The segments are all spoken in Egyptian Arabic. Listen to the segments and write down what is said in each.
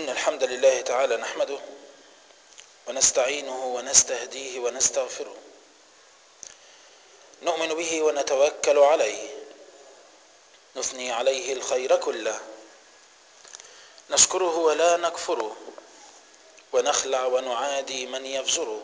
إن الحمد لله تعالى نحمده ونستعينه ونستهديه ونستغفره نؤمن به ونتوكل عليه نثني عليه الخير كله نشكره ولا نكفره ونخلع ونعادي من يفجره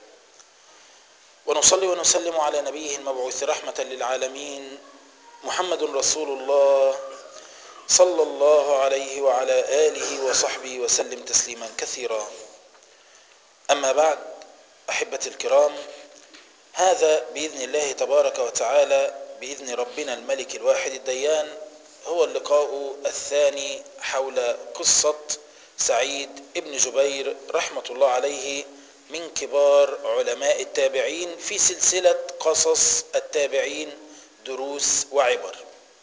ونصلي ونسلم على نبيه المبعوث رحمة للعالمين محمد رسول الله صلى الله عليه وعلى آله وصحبه وسلم تسليما كثيرا أما بعد أحبتي الكرام هذا بإذن الله تبارك وتعالى بإذن ربنا الملك الواحد الديان هو اللقاء الثاني حول قصة سعيد ابن جبير رحمة الله عليه من كبار علماء التابعين في سلسلة قصص التابعين دروس وعبر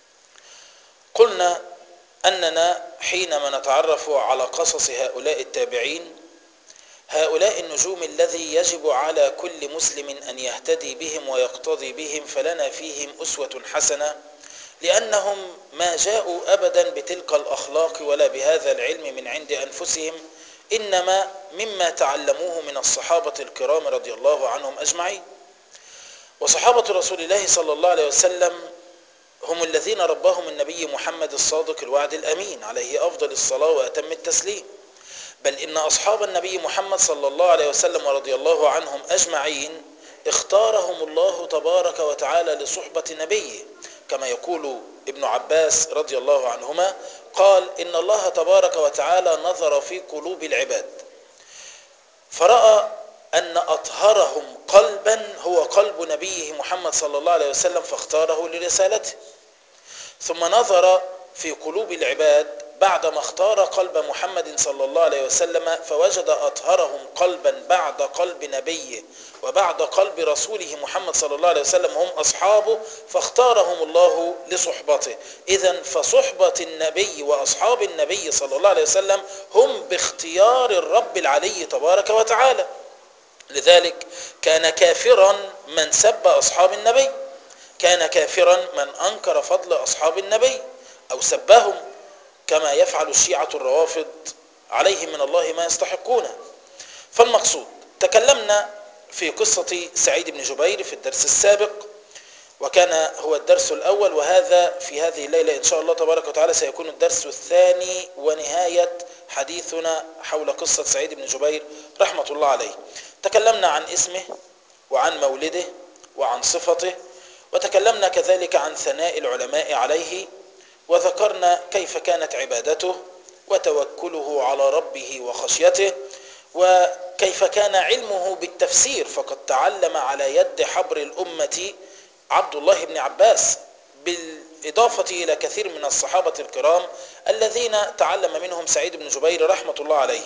قلنا أننا حينما نتعرف على قصص هؤلاء التابعين هؤلاء النجوم الذي يجب على كل مسلم أن يهتدي بهم ويقتضي بهم فلنا فيهم أسوة حسنة لأنهم ما جاءوا أبدا بتلك الأخلاق ولا بهذا العلم من عند أنفسهم إنما مما تعلموه من الصحابة الكرام رضي الله عنهم أجمعين وصحابة رسول الله صلى الله عليه وسلم هم الذين رباهم النبي محمد الصادق الوعد الأمين عليه أفضل الصلاة وأتم التسليم بل إن أصحاب النبي محمد صلى الله عليه وسلم ورضي الله عنهم أجمعين اختارهم الله تبارك وتعالى لصحبة نبيه كما يقول ابن عباس رضي الله عنهما قال إن الله تبارك وتعالى نظر في قلوب العباد فرأى أن أطهرهم قلبا هو قلب نبيه محمد صلى الله عليه وسلم فاختاره لرسالته ثم نظر في قلوب العباد بعدما اختار قلب محمد صلى الله عليه وسلم فوجد أطهرهم قلبا بعد قلب نبيه وبعد قلب رسوله محمد صلى الله عليه وسلم هم أصحابه فاختارهم الله لصحبته إذا فصحبة النبي وأصحاب النبي صلى الله عليه وسلم هم باختيار الرب العلي تبارك وتعالى لذلك كان كافرا من سب أصحاب النبي كان كافرا من أنكر فضل أصحاب النبي أو سبهم كما يفعل الشيعة الروافض عليهم من الله ما يستحقونه فالمقصود تكلمنا في قصة سعيد بن جبير في الدرس السابق وكان هو الدرس الأول وهذا في هذه الليلة إن شاء الله تبارك وتعالى سيكون الدرس الثاني ونهاية حديثنا حول قصة سعيد بن جبير رحمة الله عليه تكلمنا عن اسمه وعن مولده وعن صفته وتكلمنا كذلك عن ثناء العلماء عليه وذكرنا كيف كانت عبادته وتوكله على ربه وخشيته وكيف كان علمه بالتفسير فقد تعلم على يد حبر الأمة عبد الله بن عباس بالإضافة إلى كثير من الصحابة الكرام الذين تعلم منهم سعيد بن جبير رحمة الله عليه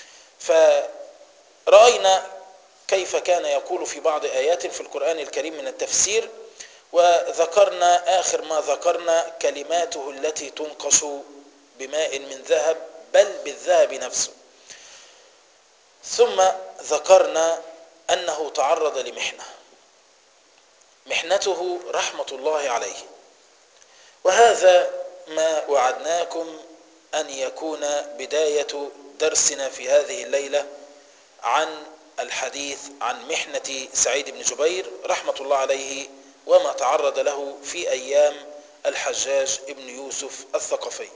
فرأينا كيف كان يقول في بعض آيات في القرآن الكريم من التفسير وذكرنا آخر ما ذكرنا كلماته التي تنقش بماء من ذهب بل بالذهب نفسه ثم ذكرنا أنه تعرض لمحنة محنته رحمة الله عليه وهذا ما وعدناكم أن يكون بداية درسنا في هذه الليلة عن الحديث عن محنة سعيد بن جبير رحمة الله عليه وما تعرض له في أيام الحجاج ابن يوسف الثقفي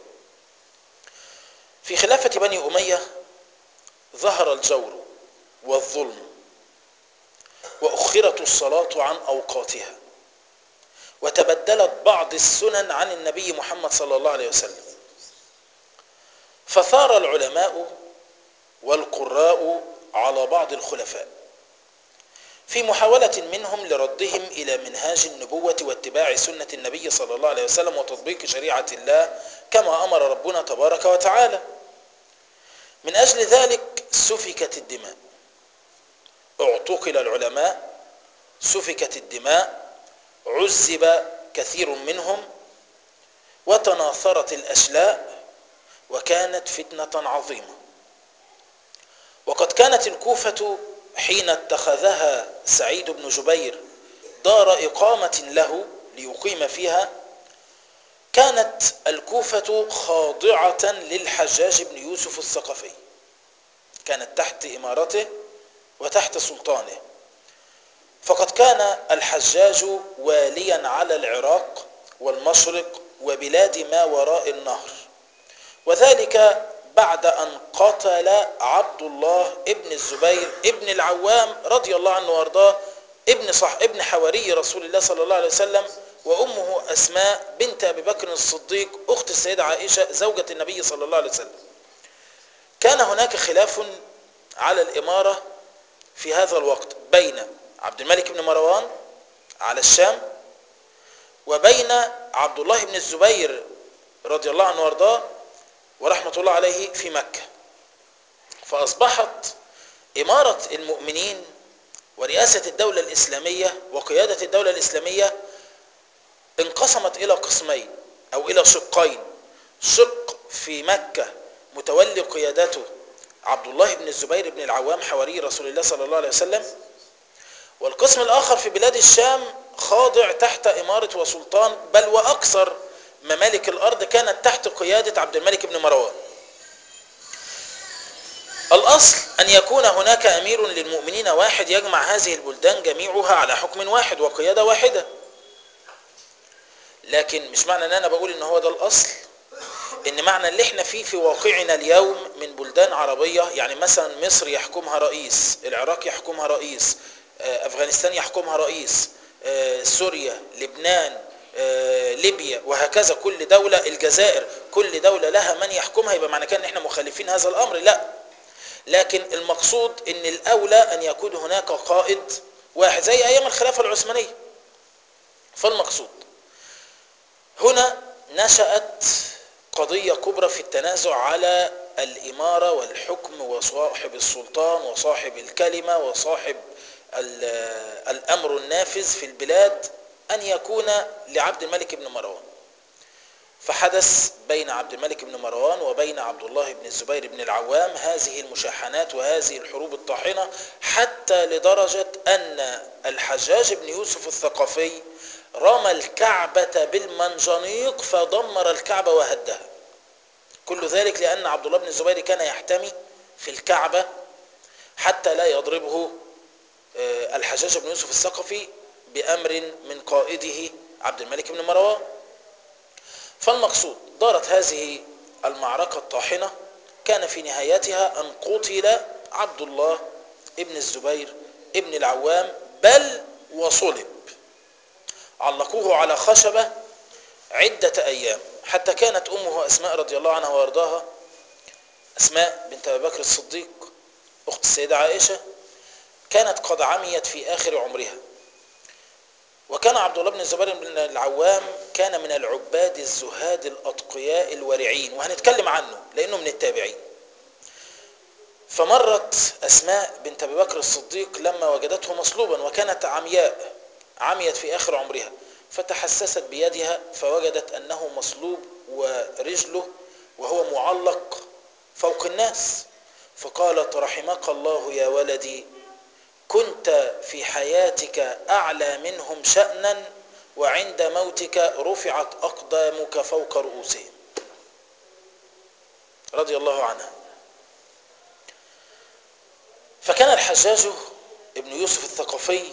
في خلافة بني أمية ظهر الجور والظلم وأخرت الصلاة عن أوقاتها وتبدلت بعض السنن عن النبي محمد صلى الله عليه وسلم فثار العلماء والقراء على بعض الخلفاء في محاولة منهم لردهم إلى منهاج النبوة واتباع سنة النبي صلى الله عليه وسلم وتطبيق شريعة الله كما أمر ربنا تبارك وتعالى من أجل ذلك سفكت الدماء اعتقل العلماء سفكت الدماء عذب كثير منهم وتناثرت الأشلاء وكانت فتنة عظيمة وقد كانت الكوفة حين اتخذها سعيد بن جبير دار إقامة له ليقيم فيها كانت الكوفة خاضعة للحجاج بن يوسف الثقفي كانت تحت إمارته وتحت سلطانه فقد كان الحجاج واليا على العراق والمشرق وبلاد ما وراء النهر وذلك بعد أن قتل عبد الله ابن الزبير ابن العوام رضي الله عنه وارضاه ابن صح ابن حواري رسول الله صلى الله عليه وسلم وأمه أسماء بنت أبي بكر الصديق أخت السيدة عائشة زوجة النبي صلى الله عليه وسلم كان هناك خلاف على الإمارة في هذا الوقت بين عبد الملك بن مروان على الشام وبين عبد الله بن الزبير رضي الله عنه وارضاه ورحمة الله عليه في مكة فأصبحت إمارة المؤمنين ورئاسة الدولة الإسلامية وقيادة الدولة الإسلامية انقسمت إلى قسمين أو إلى شقين شق في مكة متولي قيادته عبد الله بن الزبير بن العوام حواري رسول الله صلى الله عليه وسلم والقسم الآخر في بلاد الشام خاضع تحت إمارة وسلطان بل وأكثر ممالك الأرض كانت تحت قيادة عبد الملك بن مروان الأصل أن يكون هناك أمير للمؤمنين واحد يجمع هذه البلدان جميعها على حكم واحد وقيادة واحدة لكن مش معنى أن أنا بقول أن هو ده الأصل ان معنى اللي احنا فيه في واقعنا اليوم من بلدان عربية يعني مثلا مصر يحكمها رئيس العراق يحكمها رئيس افغانستان يحكمها رئيس سوريا لبنان ليبيا وهكذا كل دولة الجزائر كل دولة لها من يحكمها يبقى معنى كده ان احنا مخالفين هذا الامر لا لكن المقصود ان الاولى ان يكون هناك قائد واحد زي ايام الخلافة العثمانية فالمقصود هنا نشأت قضية كبرى في التنازع على الإمارة والحكم وصاحب السلطان وصاحب الكلمة وصاحب الأمر النافذ في البلاد أن يكون لعبد الملك بن مروان فحدث بين عبد الملك بن مروان وبين عبد الله بن الزبير بن العوام هذه المشاحنات وهذه الحروب الطاحنة حتى لدرجة أن الحجاج بن يوسف الثقفي رمى الكعبة بالمنجنيق فدمر الكعبة وهدها كل ذلك لأن عبد الله بن الزبير كان يحتمي في الكعبة حتى لا يضربه الحجاج بن يوسف الثقفي بأمر من قائده عبد الملك بن مروان فالمقصود دارت هذه المعركة الطاحنة كان في نهايتها أن قتل عبد الله ابن الزبير ابن العوام بل وصلب علقوه على خشبة عدة أيام حتى كانت أمه أسماء رضي الله عنها وارضاها أسماء بنت أبي بكر الصديق أخت السيدة عائشة كانت قد عميت في آخر عمرها وكان عبد الله بن الزبير بن العوام كان من العباد الزهاد الأتقياء الورعين وهنتكلم عنه لأنه من التابعين فمرت أسماء بنت أبي بكر الصديق لما وجدته مصلوبا وكانت عمياء عميت في آخر عمرها فتحسست بيدها فوجدت أنه مصلوب ورجله وهو معلق فوق الناس فقالت رحمك الله يا ولدي كنت في حياتك أعلى منهم شأنا وعند موتك رفعت أقدامك فوق رؤوسهم رضي الله عنها فكان الحجاج ابن يوسف الثقفي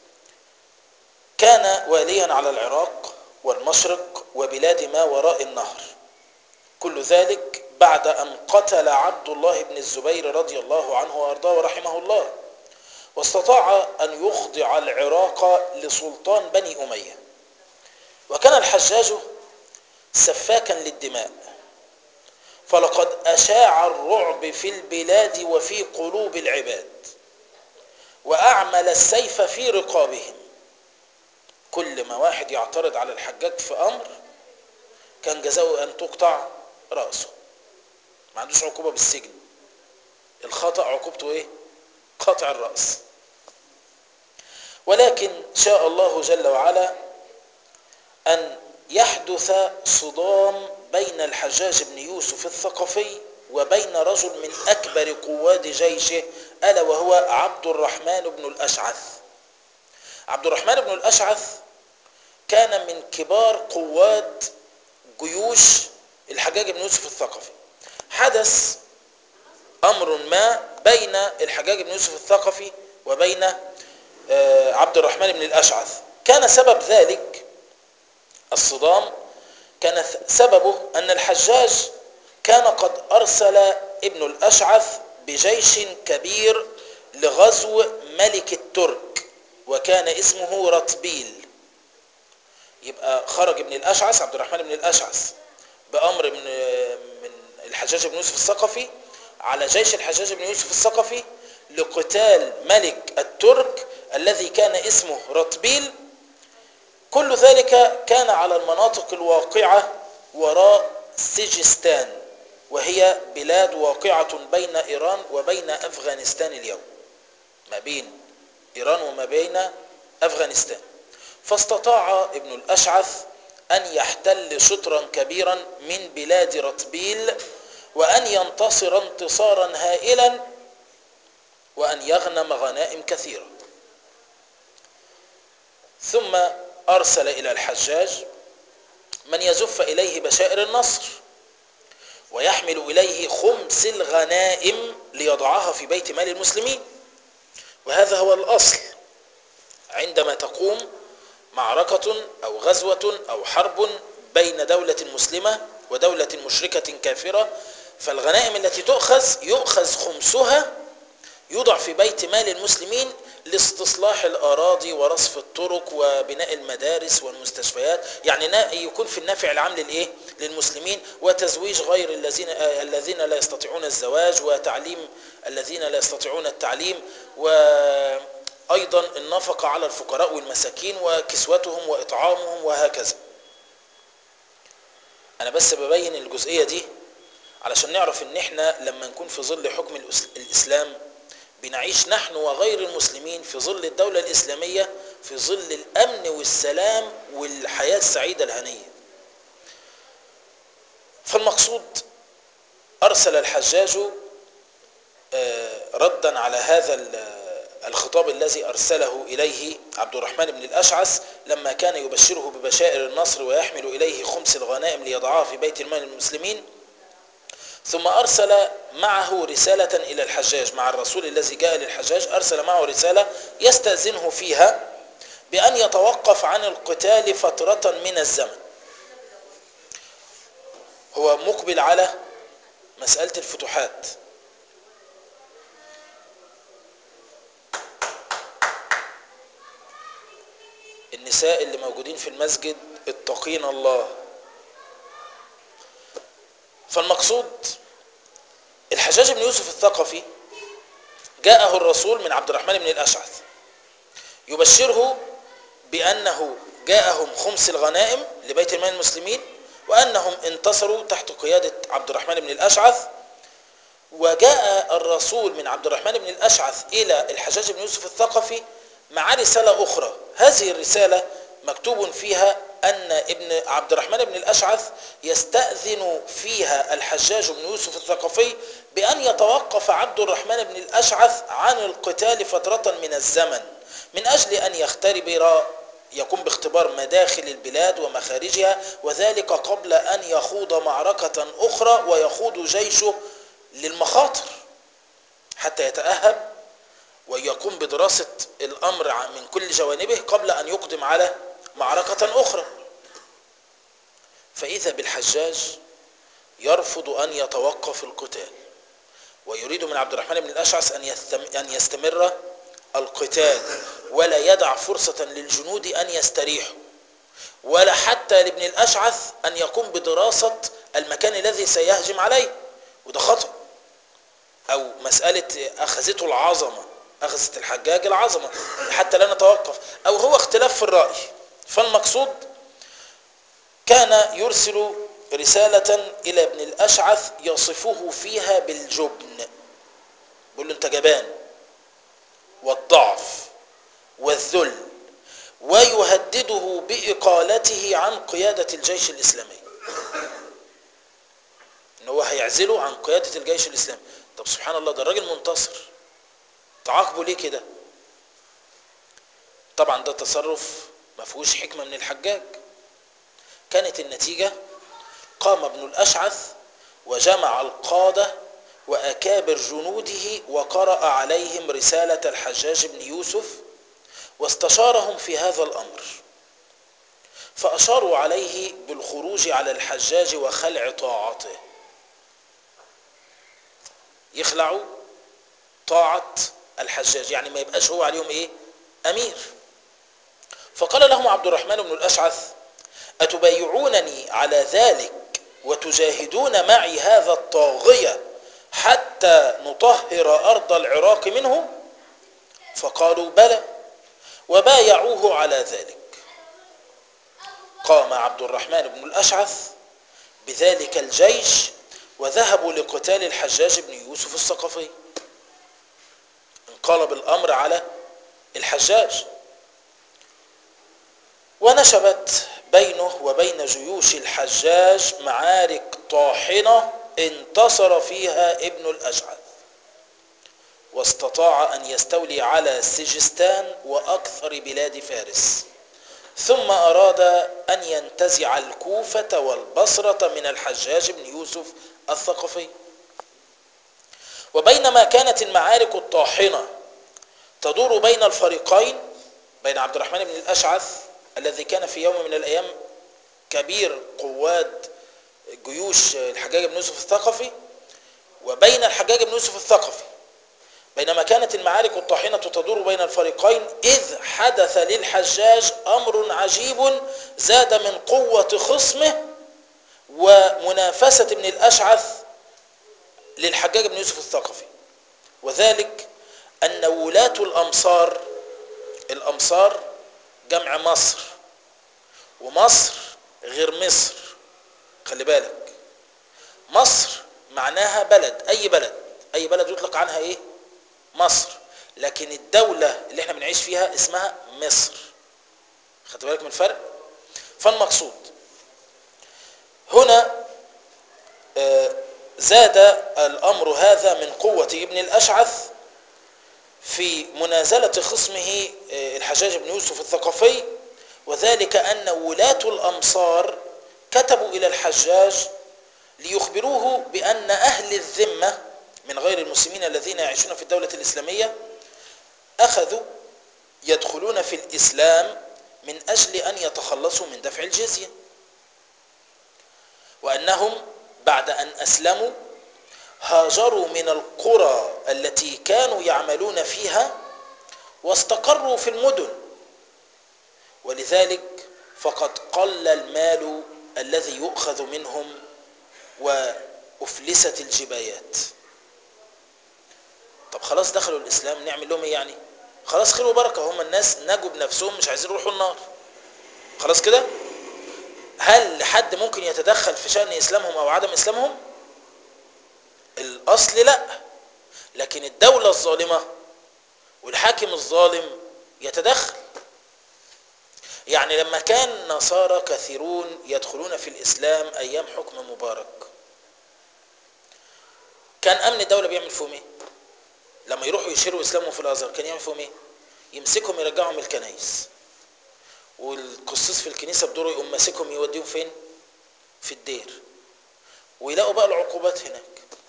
كان واليا على العراق والمشرق وبلاد ما وراء النهر كل ذلك بعد أن قتل عبد الله بن الزبير رضي الله عنه وأرضاه ورحمه الله واستطاع أن يخضع العراق لسلطان بني أمية وكان الحجاج سفاكا للدماء فلقد أشاع الرعب في البلاد وفي قلوب العباد وأعمل السيف في رقابهم كل ما واحد يعترض على الحجاج في أمر كان جزاؤه أن تقطع رأسه ما عندوش عقوبة بالسجن الخطأ عقوبته إيه قطع الرأس ولكن شاء الله جل وعلا أن يحدث صدام بين الحجاج بن يوسف الثقفي وبين رجل من أكبر قواد جيشه ألا وهو عبد الرحمن بن الأشعث عبد الرحمن بن الأشعث كان من كبار قواد جيوش الحجاج بن يوسف الثقفي حدث امر ما بين الحجاج بن يوسف الثقفي وبين عبد الرحمن بن الاشعث كان سبب ذلك الصدام كان سببه ان الحجاج كان قد ارسل ابن الاشعث بجيش كبير لغزو ملك الترك وكان اسمه رطبيل يبقى خرج ابن الاشعث عبد الرحمن بن الاشعث بامر من من الحجاج بن يوسف الثقفي على جيش الحجاج بن يوسف الثقفي لقتال ملك الترك الذي كان اسمه رطبيل كل ذلك كان على المناطق الواقعة وراء سجستان وهي بلاد واقعة بين إيران وبين أفغانستان اليوم ما بين إيران وما بين أفغانستان فاستطاع ابن الأشعث أن يحتل شطرا كبيرا من بلاد رطبيل وأن ينتصر انتصارا هائلا وأن يغنم غنائم كثيرة ثم أرسل إلى الحجاج من يزف إليه بشائر النصر ويحمل إليه خمس الغنائم ليضعها في بيت مال المسلمين وهذا هو الأصل عندما تقوم معركة أو غزوة أو حرب بين دولة مسلمة ودولة مشركة كافرة فالغنائم التي تؤخذ يؤخذ خمسها يوضع في بيت مال المسلمين لاستصلاح الأراضي ورصف الطرق وبناء المدارس والمستشفيات يعني يكون في النافع العام للإيه؟ للمسلمين وتزويج غير الذين الذين لا يستطيعون الزواج وتعليم الذين لا يستطيعون التعليم وأيضا النفقة على الفقراء والمساكين وكسوتهم وإطعامهم وهكذا أنا بس ببين الجزئية دي علشان نعرف ان احنا لما نكون في ظل حكم الاسلام بنعيش نحن وغير المسلمين في ظل الدولة الإسلامية في ظل الأمن والسلام والحياة السعيدة الهنية فالمقصود أرسل الحجاج ردا على هذا الخطاب الذي أرسله إليه عبد الرحمن بن الأشعث لما كان يبشره ببشائر النصر ويحمل إليه خمس الغنائم ليضعها في بيت المال المسلمين ثم أرسل معه رسالة إلى الحجاج مع الرسول الذي جاء للحجاج أرسل معه رسالة يستأذنه فيها بأن يتوقف عن القتال فترة من الزمن هو مقبل على مسألة الفتوحات النساء اللي موجودين في المسجد اتقين الله فالمقصود الحجاج بن يوسف الثقفي جاءه الرسول من عبد الرحمن بن الأشعث يبشره بأنه جاءهم خمس الغنائم لبيت المال المسلمين وأنهم انتصروا تحت قيادة عبد الرحمن بن الأشعث وجاء الرسول من عبد الرحمن بن الأشعث إلى الحجاج بن يوسف الثقفي مع رسالة أخرى هذه الرسالة مكتوب فيها أن ابن عبد الرحمن بن الأشعث يستأذن فيها الحجاج بن يوسف الثقفي بأن يتوقف عبد الرحمن بن الأشعث عن القتال فترة من الزمن من أجل أن يختبر يقوم باختبار مداخل البلاد ومخارجها وذلك قبل أن يخوض معركة أخرى ويخوض جيشه للمخاطر حتى يتأهب ويقوم بدراسة الأمر من كل جوانبه قبل أن يقدم على معركة أخرى فإذا بالحجاج يرفض أن يتوقف القتال ويريد من عبد الرحمن بن الأشعث أن, أن يستمر القتال ولا يدع فرصة للجنود أن يستريحوا ولا حتى لابن الأشعث أن يقوم بدراسة المكان الذي سيهجم عليه وده خطأ أو مسألة أخذته العظمة أخذت الحجاج العظمة حتى لا نتوقف أو هو اختلاف في الرأي فالمقصود كان يرسل رسالة إلى ابن الأشعث يصفه فيها بالجبن بيقول له أنت جبان والضعف والذل ويهدده بإقالته عن قيادة الجيش الإسلامي إن هو هيعزله عن قيادة الجيش الإسلامي طب سبحان الله ده الراجل منتصر تعاقبه ليه كده طبعا ده تصرف ما فيهوش حكمة من الحجاج كانت النتيجة قام ابن الأشعث وجمع القادة وأكابر جنوده وقرأ عليهم رسالة الحجاج بن يوسف واستشارهم في هذا الأمر فأشاروا عليه بالخروج على الحجاج وخلع طاعته يخلعوا طاعة الحجاج يعني ما يبقاش هو عليهم ايه امير فقال لهم عبد الرحمن بن الاشعث اتبايعونني على ذلك وتجاهدون معي هذا الطاغية حتى نطهر ارض العراق منه فقالوا بلى وبايعوه على ذلك قام عبد الرحمن بن الاشعث بذلك الجيش وذهبوا لقتال الحجاج بن يوسف الثقفي انقلب الامر على الحجاج ونشبت بينه وبين جيوش الحجاج معارك طاحنة انتصر فيها ابن الأشعث واستطاع أن يستولي على سجستان وأكثر بلاد فارس ثم أراد أن ينتزع الكوفة والبصرة من الحجاج بن يوسف الثقفي وبينما كانت المعارك الطاحنة تدور بين الفريقين بين عبد الرحمن بن الأشعث الذي كان في يوم من الأيام كبير قواد جيوش الحجاج بن يوسف الثقفي وبين الحجاج بن يوسف الثقفي بينما كانت المعارك الطاحنة تدور بين الفريقين إذ حدث للحجاج أمر عجيب زاد من قوة خصمه ومنافسة ابن الأشعث للحجاج بن يوسف الثقفي وذلك أن ولاة الأمصار الأمصار جمع مصر ومصر غير مصر خلي بالك مصر معناها بلد أي بلد أي بلد يطلق عنها إيه مصر لكن الدولة اللي احنا بنعيش فيها اسمها مصر خدت بالك من الفرق فالمقصود هنا زاد الأمر هذا من قوة ابن الأشعث في منازلة خصمه الحجاج بن يوسف الثقفي وذلك أن ولاة الأمصار كتبوا إلى الحجاج ليخبروه بأن أهل الذمة من غير المسلمين الذين يعيشون في الدولة الإسلامية أخذوا يدخلون في الإسلام من أجل أن يتخلصوا من دفع الجزية وأنهم بعد أن أسلموا هاجروا من القرى التي كانوا يعملون فيها واستقروا في المدن ولذلك فقد قل المال الذي يؤخذ منهم وأفلست الجبايات طب خلاص دخلوا الإسلام نعمل لهم ايه يعني خلاص خير وبركة هم الناس نجوا بنفسهم مش عايزين يروحوا النار خلاص كده هل حد ممكن يتدخل في شأن إسلامهم أو عدم إسلامهم الأصل لا لكن الدولة الظالمة والحاكم الظالم يتدخل يعني لما كان نصارى كثيرون يدخلون في الإسلام أيام حكم مبارك كان أمن الدولة بيعمل فيهم ايه لما يروحوا يشيروا إسلامهم في الأزهر كان يعمل فيهم ايه يمسكهم يرجعهم الكنايس والقصيص في الكنيسة بدوره يقوم ماسكهم يوديهم فين في الدير ويلاقوا بقى العقوبات هناك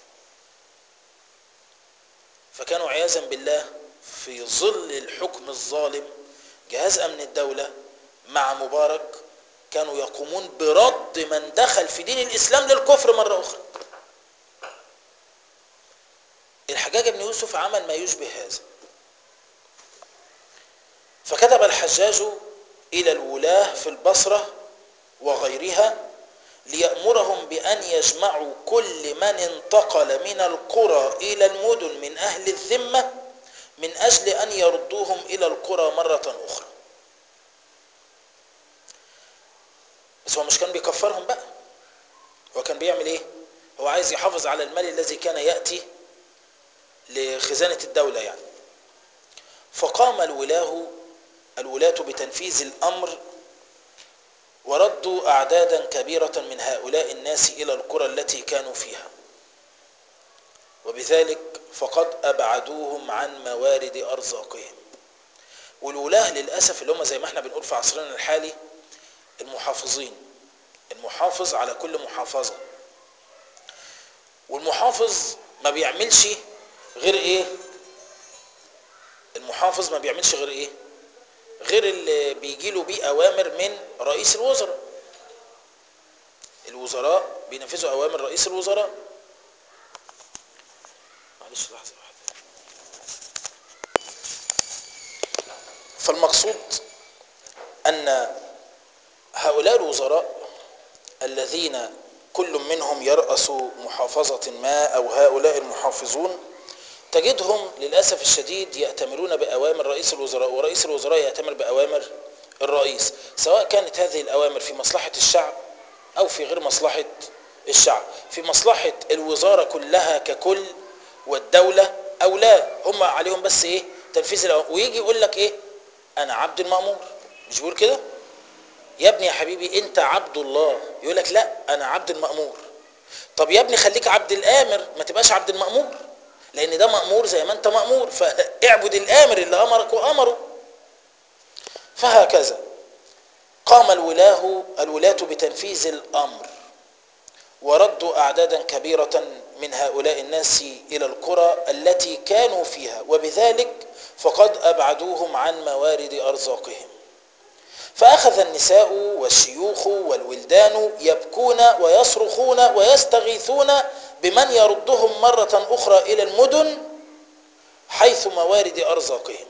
فكانوا عياذا بالله في ظل الحكم الظالم جهاز أمن الدولة مع مبارك كانوا يقومون برد من دخل في دين الإسلام للكفر مرة أخرى الحجاج بن يوسف عمل ما يشبه هذا فكتب الحجاج إلى الولاة في البصرة وغيرها ليأمرهم بأن يجمعوا كل من انتقل من القرى إلى المدن من أهل الذمة من أجل أن يردوهم إلى القرى مرة أخرى بس هو مش كان بيكفرهم بقى هو كان بيعمل ايه هو عايز يحافظ على المال الذي كان يأتي لخزانة الدولة يعني فقام الولاه الولاة بتنفيذ الأمر وردوا أعدادا كبيرة من هؤلاء الناس إلى القرى التي كانوا فيها وبذلك فقد أبعدوهم عن موارد أرزاقهم والولاة للأسف اللي هم زي ما احنا بنقول في عصرنا الحالي المحافظين المحافظ على كل محافظة والمحافظ ما بيعملش غير ايه المحافظ ما بيعملش غير ايه غير اللي بيجي له بيه اوامر من رئيس الوزراء الوزراء بينفذوا اوامر رئيس الوزراء معلش لحظه واحده فالمقصود ان هؤلاء الوزراء الذين كل منهم يرأس محافظة ما أو هؤلاء المحافظون تجدهم للأسف الشديد يأتمرون بأوامر رئيس الوزراء ورئيس الوزراء يأتمر بأوامر الرئيس سواء كانت هذه الأوامر في مصلحة الشعب أو في غير مصلحة الشعب في مصلحة الوزارة كلها ككل والدولة أو لا هم عليهم بس إيه تنفيذ الأوامر ويجي يقول لك إيه أنا عبد المأمور مش بيقول كده يا ابني يا حبيبي انت عبد الله يقول لك لا انا عبد المأمور طب يا ابني خليك عبد الامر ما تبقاش عبد المأمور لان ده مأمور زي ما انت مأمور فاعبد الامر اللي امرك وامره فهكذا قام الولاه الولاة بتنفيذ الامر وردوا اعدادا كبيرة من هؤلاء الناس الى القرى التي كانوا فيها وبذلك فقد ابعدوهم عن موارد ارزاقهم فأخذ النساء والشيوخ والولدان يبكون ويصرخون ويستغيثون بمن يردهم مرة أخرى إلى المدن حيث موارد أرزاقهم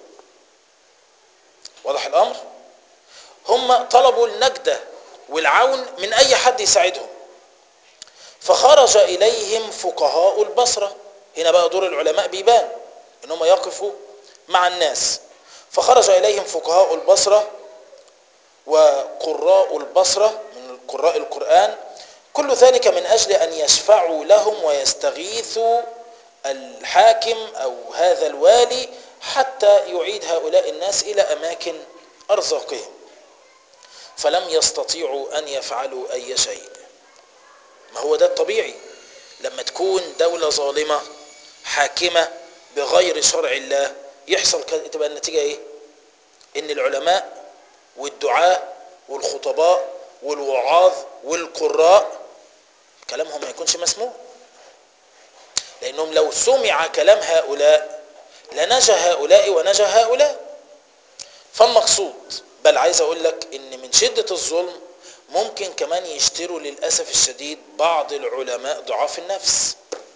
واضح الأمر هم طلبوا النجدة والعون من أي حد يساعدهم فخرج إليهم فقهاء البصرة هنا بقى دور العلماء بيبان إنهم يقفوا مع الناس فخرج إليهم فقهاء البصرة وقراء البصرة من قراء القرآن كل ذلك من أجل أن يشفعوا لهم ويستغيثوا الحاكم أو هذا الوالي حتى يعيد هؤلاء الناس إلى أماكن أرزاقهم فلم يستطيعوا أن يفعلوا أي شيء ما هو ده الطبيعي لما تكون دولة ظالمة حاكمة بغير شرع الله يحصل تبقى النتيجة ايه ان العلماء والدعاة والخطباء والوعاظ والقراء كلامهم ما يكونش مسموع لأنهم لو سمع كلام هؤلاء لنجى هؤلاء ونجى هؤلاء فالمقصود بل عايز أقول لك إن من شدة الظلم ممكن كمان يشتروا للأسف الشديد بعض العلماء ضعاف النفس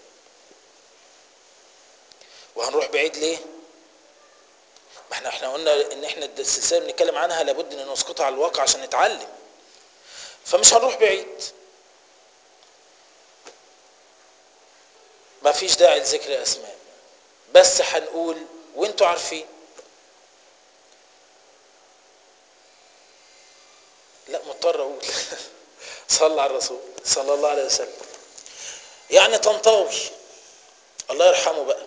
وهنروح بعيد ليه ما احنا احنا قلنا ان احنا السلسله اللي بنتكلم عنها لابد ان نسقطها على الواقع عشان نتعلم فمش هنروح بعيد ما فيش داعي لذكر اسماء بس هنقول وانتوا عارفين لا مضطر اقول صلى على الرسول صلى الله عليه وسلم يعني طنطاوي الله يرحمه بقى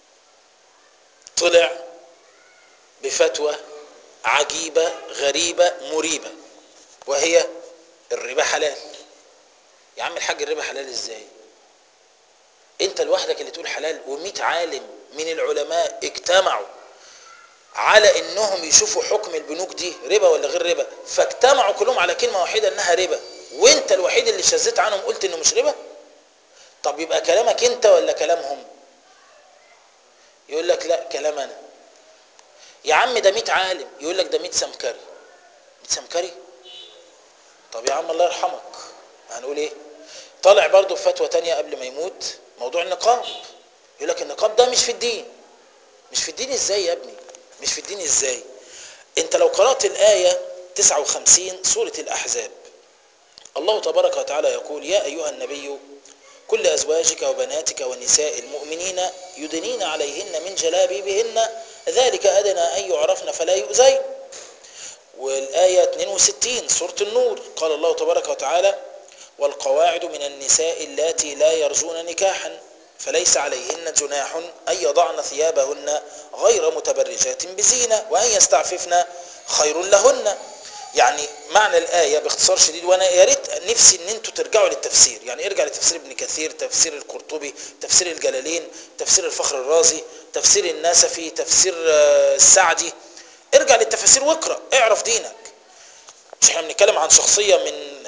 طلع بفتوى عجيبة غريبة مريبة وهي الربا حلال يا عم الحاج الربا حلال ازاي انت لوحدك اللي تقول حلال ومئة عالم من العلماء اجتمعوا على انهم يشوفوا حكم البنوك دي ربا ولا غير ربا فاجتمعوا كلهم على كلمة واحدة انها ربا وانت الوحيد اللي شذيت عنهم قلت انه مش ربا طب يبقى كلامك انت ولا كلامهم يقول لك لا كلام انا يا عم ده 100 عالم يقول لك ده 100 سمكري 100 سمكري طب يا عم الله يرحمك هنقول ايه طالع برضه بفتوى تانية قبل ما يموت موضوع النقاب يقول لك النقاب ده مش في الدين مش في الدين ازاي يا ابني مش في الدين ازاي انت لو قرأت الآية 59 سورة الأحزاب الله تبارك وتعالى يقول يا أيها النبي كل أزواجك وبناتك ونساء المؤمنين يدنين عليهن من جلابيبهن ذلك أدنى أن يعرفن فلا يؤذين والآية 62 سورة النور قال الله تبارك وتعالى والقواعد من النساء اللاتي لا يرجون نكاحا فليس عليهن جناح أن يضعن ثيابهن غير متبرجات بزينة وأن يستعففن خير لهن يعني معنى الآية باختصار شديد وأنا يا ريت نفسي إن أنتوا ترجعوا للتفسير يعني ارجع لتفسير ابن كثير تفسير القرطبي تفسير الجلالين تفسير الفخر الرازي تفسير النسفي تفسير السعدي ارجع للتفاسير واقرأ اعرف دينك مش احنا بنتكلم عن شخصية من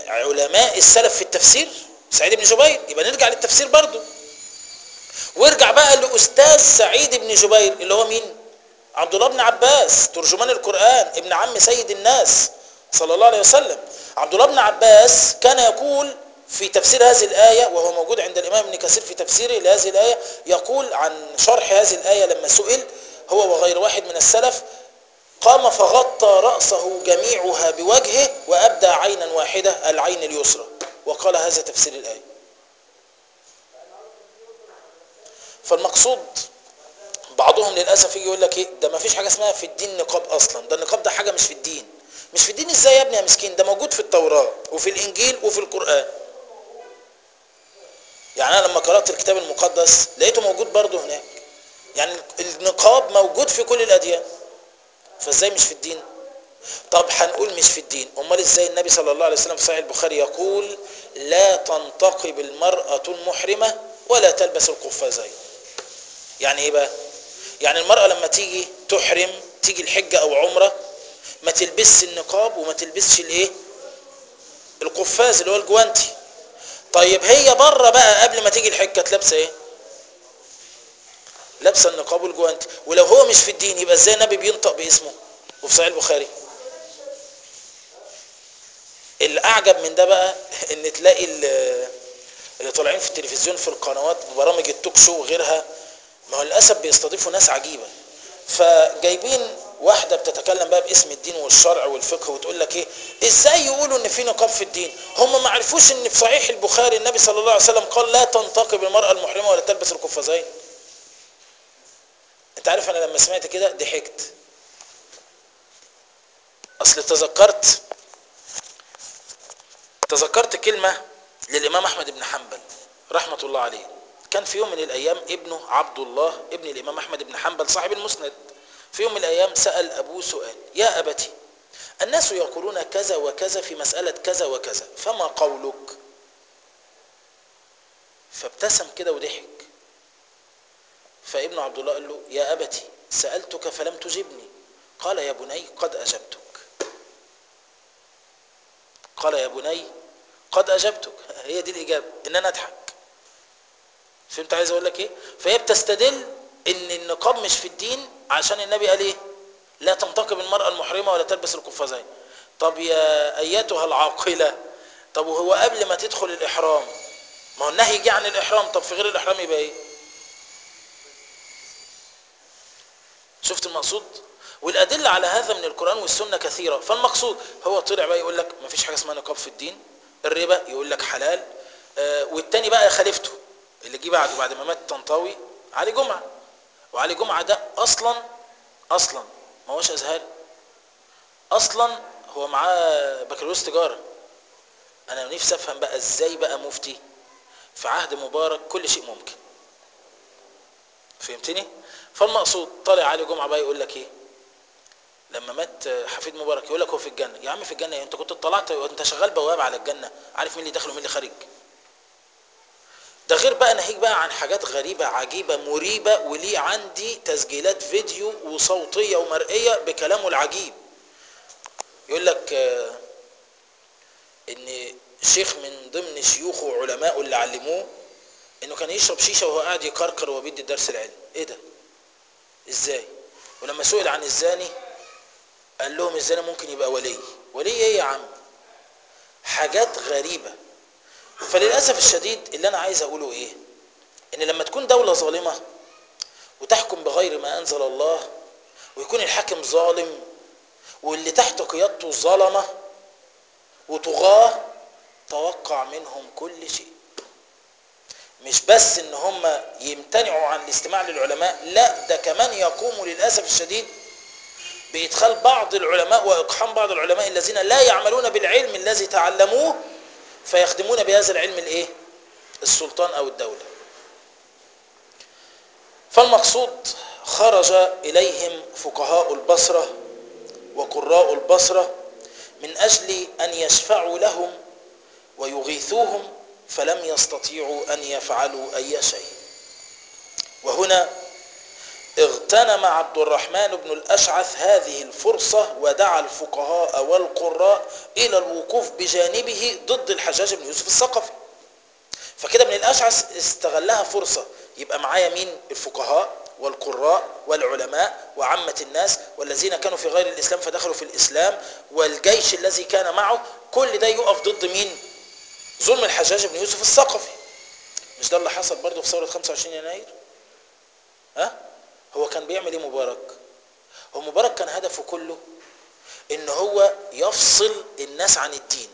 علماء السلف في التفسير سعيد بن جبير يبقى نرجع للتفسير برضه وارجع بقى لأستاذ سعيد بن جبير اللي هو مين عبد الله بن عباس ترجمان القرآن ابن عم سيد الناس صلى الله عليه وسلم عبد الله بن عباس كان يقول في تفسير هذه الآية وهو موجود عند الإمام ابن كثير في تفسيره لهذه الآية يقول عن شرح هذه الآية لما سئل هو وغير واحد من السلف قام فغطى رأسه جميعها بوجهه وأبدى عينا واحدة العين اليسرى وقال هذا تفسير الآية فالمقصود بعضهم للأسف يجي يقول لك ايه ده ما فيش حاجة اسمها في الدين نقاب أصلا ده النقاب ده حاجة مش في الدين مش في الدين ازاي يا ابني يا مسكين ده موجود في التوراة وفي الإنجيل وفي القرآن يعني أنا لما قرأت الكتاب المقدس لقيته موجود برضه هناك يعني النقاب موجود في كل الأديان فازاي مش في الدين طب هنقول مش في الدين امال ازاي النبي صلى الله عليه وسلم في صحيح البخاري يقول لا تنتقب المرأة المحرمة ولا تلبس القفازين يعني ايه بقى يعني المرأة لما تيجي تحرم تيجي الحجة او عمرة ما تلبسش النقاب وما تلبسش الايه القفاز اللي هو الجوانتي طيب هي بره بقى قبل ما تيجي الحجة لابسه ايه لابسه النقاب والجوانتي ولو هو مش في الدين يبقى ازاي النبي بينطق باسمه وفي صحيح البخاري الاعجب من ده بقى ان تلاقي اللي طالعين في التلفزيون في القنوات ببرامج التوك شو وغيرها ما هو للاسف بيستضيفوا ناس عجيبه فجايبين واحده بتتكلم بقى باسم الدين والشرع والفقه وتقول لك ايه ازاي يقولوا ان في نقاب في الدين هم ما عرفوش ان في صحيح البخاري النبي صلى الله عليه وسلم قال لا تنتقب المراه المحرمه ولا تلبس القفازين انت عارف انا لما سمعت كده ضحكت اصل تذكرت تذكرت كلمة للامام احمد بن حنبل رحمة الله عليه كان في يوم من الايام ابنه عبد الله ابن الامام احمد بن حنبل صاحب المسند في يوم من الايام سأل ابوه سؤال يا ابتي الناس يقولون كذا وكذا في مسألة كذا وكذا فما قولك فابتسم كده وضحك فابن عبد الله قال له يا أبتي سألتك فلم تجبني قال يا بني قد أجبتك قال يا بني قد أجبتك هي دي الإجابة إن أنا أضحك فهمت عايز أقول لك إيه فهي بتستدل إن النقاب مش في الدين عشان النبي قال إيه لا تنتقب المرأة المحرمة ولا تلبس القفازين طب يا أيتها العاقلة طب وهو قبل ما تدخل الإحرام ما هو النهي جه عن الإحرام طب في غير الإحرام يبقى إيه شفت المقصود والأدلة على هذا من القرآن والسنة كثيرة فالمقصود هو طلع بقى يقول لك ما فيش حاجة اسمها نقاب في الدين الربا يقول لك حلال آه والتاني بقى خليفته اللي جه بعده بعد ما مات طنطاوي علي جمعة وعلي جمعة ده أصلا أصلا ما هوش أزهري أصلا هو معاه بكالوريوس تجارة أنا نفسي أفهم بقى إزاي بقى مفتي في عهد مبارك كل شيء ممكن فهمتني؟ فالمقصود طالع علي جمعه بقى يقول لك ايه لما مات حفيد مبارك يقول لك هو في الجنه يا عم في الجنه انت كنت طلعت انت شغال بواب على الجنه عارف مين اللي داخل ومين اللي خارج ده غير بقى ناهيك بقى عن حاجات غريبه عجيبه مريبه وليه عندي تسجيلات فيديو وصوتيه ومرئيه بكلامه العجيب يقول لك آه ان شيخ من ضمن شيوخه وعلمائه اللي علموه انه كان يشرب شيشه وهو قاعد يكركر وهو بيدي الدرس العلمي ايه ده ازاي ولما سئل عن الزاني قال لهم الزاني ممكن يبقى ولي ولي ايه يا عم حاجات غريبة فللأسف الشديد اللي انا عايز اقوله ايه ان لما تكون دولة ظالمة وتحكم بغير ما انزل الله ويكون الحاكم ظالم واللي تحت قيادته ظلمة وطغاة توقع منهم كل شيء مش بس ان هم يمتنعوا عن الاستماع للعلماء لا ده كمان يقوموا للأسف الشديد بإدخال بعض العلماء وإقحام بعض العلماء الذين لا يعملون بالعلم الذي تعلموه فيخدمون بهذا العلم الايه السلطان او الدولة فالمقصود خرج إليهم فقهاء البصرة وقراء البصرة من أجل أن يشفعوا لهم ويغيثوهم فلم يستطيعوا أن يفعلوا أي شيء وهنا اغتنم عبد الرحمن بن الأشعث هذه الفرصة ودعا الفقهاء والقراء إلى الوقوف بجانبه ضد الحجاج بن يوسف الثقفي فكده ابن الأشعث استغلها فرصة يبقى معايا مين الفقهاء والقراء والعلماء وعامة الناس والذين كانوا في غير الإسلام فدخلوا في الإسلام والجيش الذي كان معه كل ده يقف ضد مين ظلم الحجاج بن يوسف الثقفي مش ده اللي حصل برضه في ثورة 25 يناير ها هو كان بيعمل ايه مبارك هو مبارك كان هدفه كله ان هو يفصل الناس عن الدين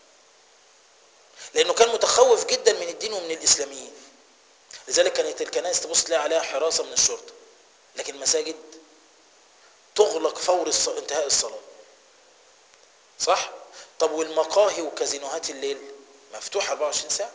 لانه كان متخوف جدا من الدين ومن الاسلاميين لذلك كانت الكنائس تبص تلاقي عليها حراسه من الشرطه لكن المساجد تغلق فور الص... انتهاء الصلاه صح طب والمقاهي وكازينوهات الليل مفتوحه 24 ساعه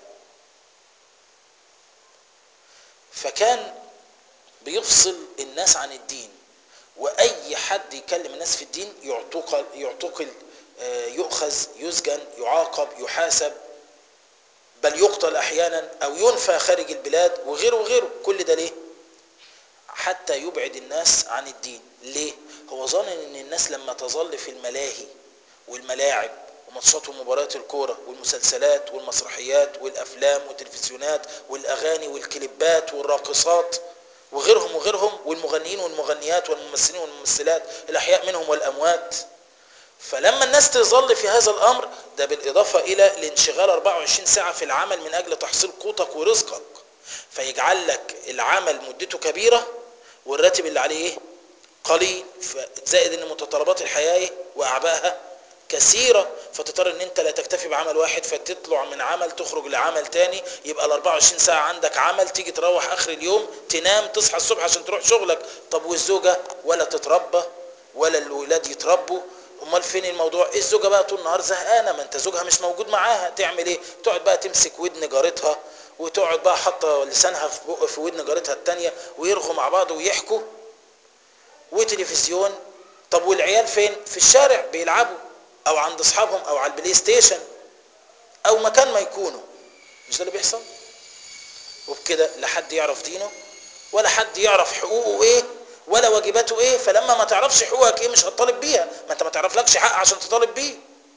فكان بيفصل الناس عن الدين واي حد يكلم الناس في الدين يعتقل يعتقل يؤخذ يسجن يعاقب يحاسب بل يقتل احيانا او ينفى خارج البلاد وغيره وغيره كل ده ليه حتى يبعد الناس عن الدين ليه هو ظن ان الناس لما تظل في الملاهي والملاعب وماتشات ومباريات الكوره والمسلسلات والمسرحيات والافلام والتلفزيونات والاغاني والكليبات والراقصات وغيرهم وغيرهم والمغنيين والمغنيات والممثلين والممثلات الاحياء منهم والاموات فلما الناس تظل في هذا الامر ده بالاضافه الى الانشغال 24 ساعه في العمل من اجل تحصيل قوتك ورزقك فيجعل لك العمل مدته كبيره والراتب اللي عليه ايه قليل زائد ان متطلبات الحياه واعبائها كثيرة فتضطر ان انت لا تكتفي بعمل واحد فتطلع من عمل تخرج لعمل تاني يبقى ال 24 ساعة عندك عمل تيجي تروح اخر اليوم تنام تصحى الصبح عشان تروح شغلك طب والزوجة ولا تتربى ولا الولاد يتربوا امال فين الموضوع الزوجة بقى طول النهار زهقانة ما انت زوجها مش موجود معاها تعمل ايه تقعد بقى تمسك ودن جارتها وتقعد بقى حاطه لسانها في بق في ودن جارتها التانية ويرغوا مع بعض ويحكوا وتلفزيون طب والعيال فين في الشارع بيلعبوا او عند اصحابهم او على البلاي ستيشن او مكان ما يكونوا مش ده اللي بيحصل وبكده لا حد يعرف دينه ولا حد يعرف حقوقه ايه ولا واجباته ايه فلما ما تعرفش حقوقك ايه مش هتطالب بيها ما انت ما تعرفلكش حق عشان تطالب بيه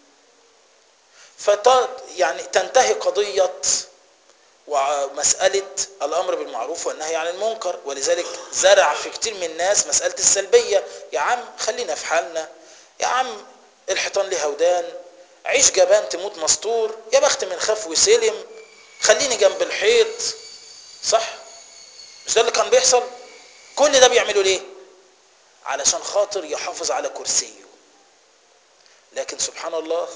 فت يعني تنتهي قضيه ومسألة الأمر بالمعروف والنهي عن المنكر ولذلك زرع في كتير من الناس مسألة السلبية يا عم خلينا في حالنا يا عم الحيطان ليه ودان عيش جبان تموت مستور يا بخت من خاف وسلم خليني جنب الحيط صح مش ده اللي كان بيحصل كل ده بيعملوا ليه علشان خاطر يحافظ على كرسيه لكن سبحان الله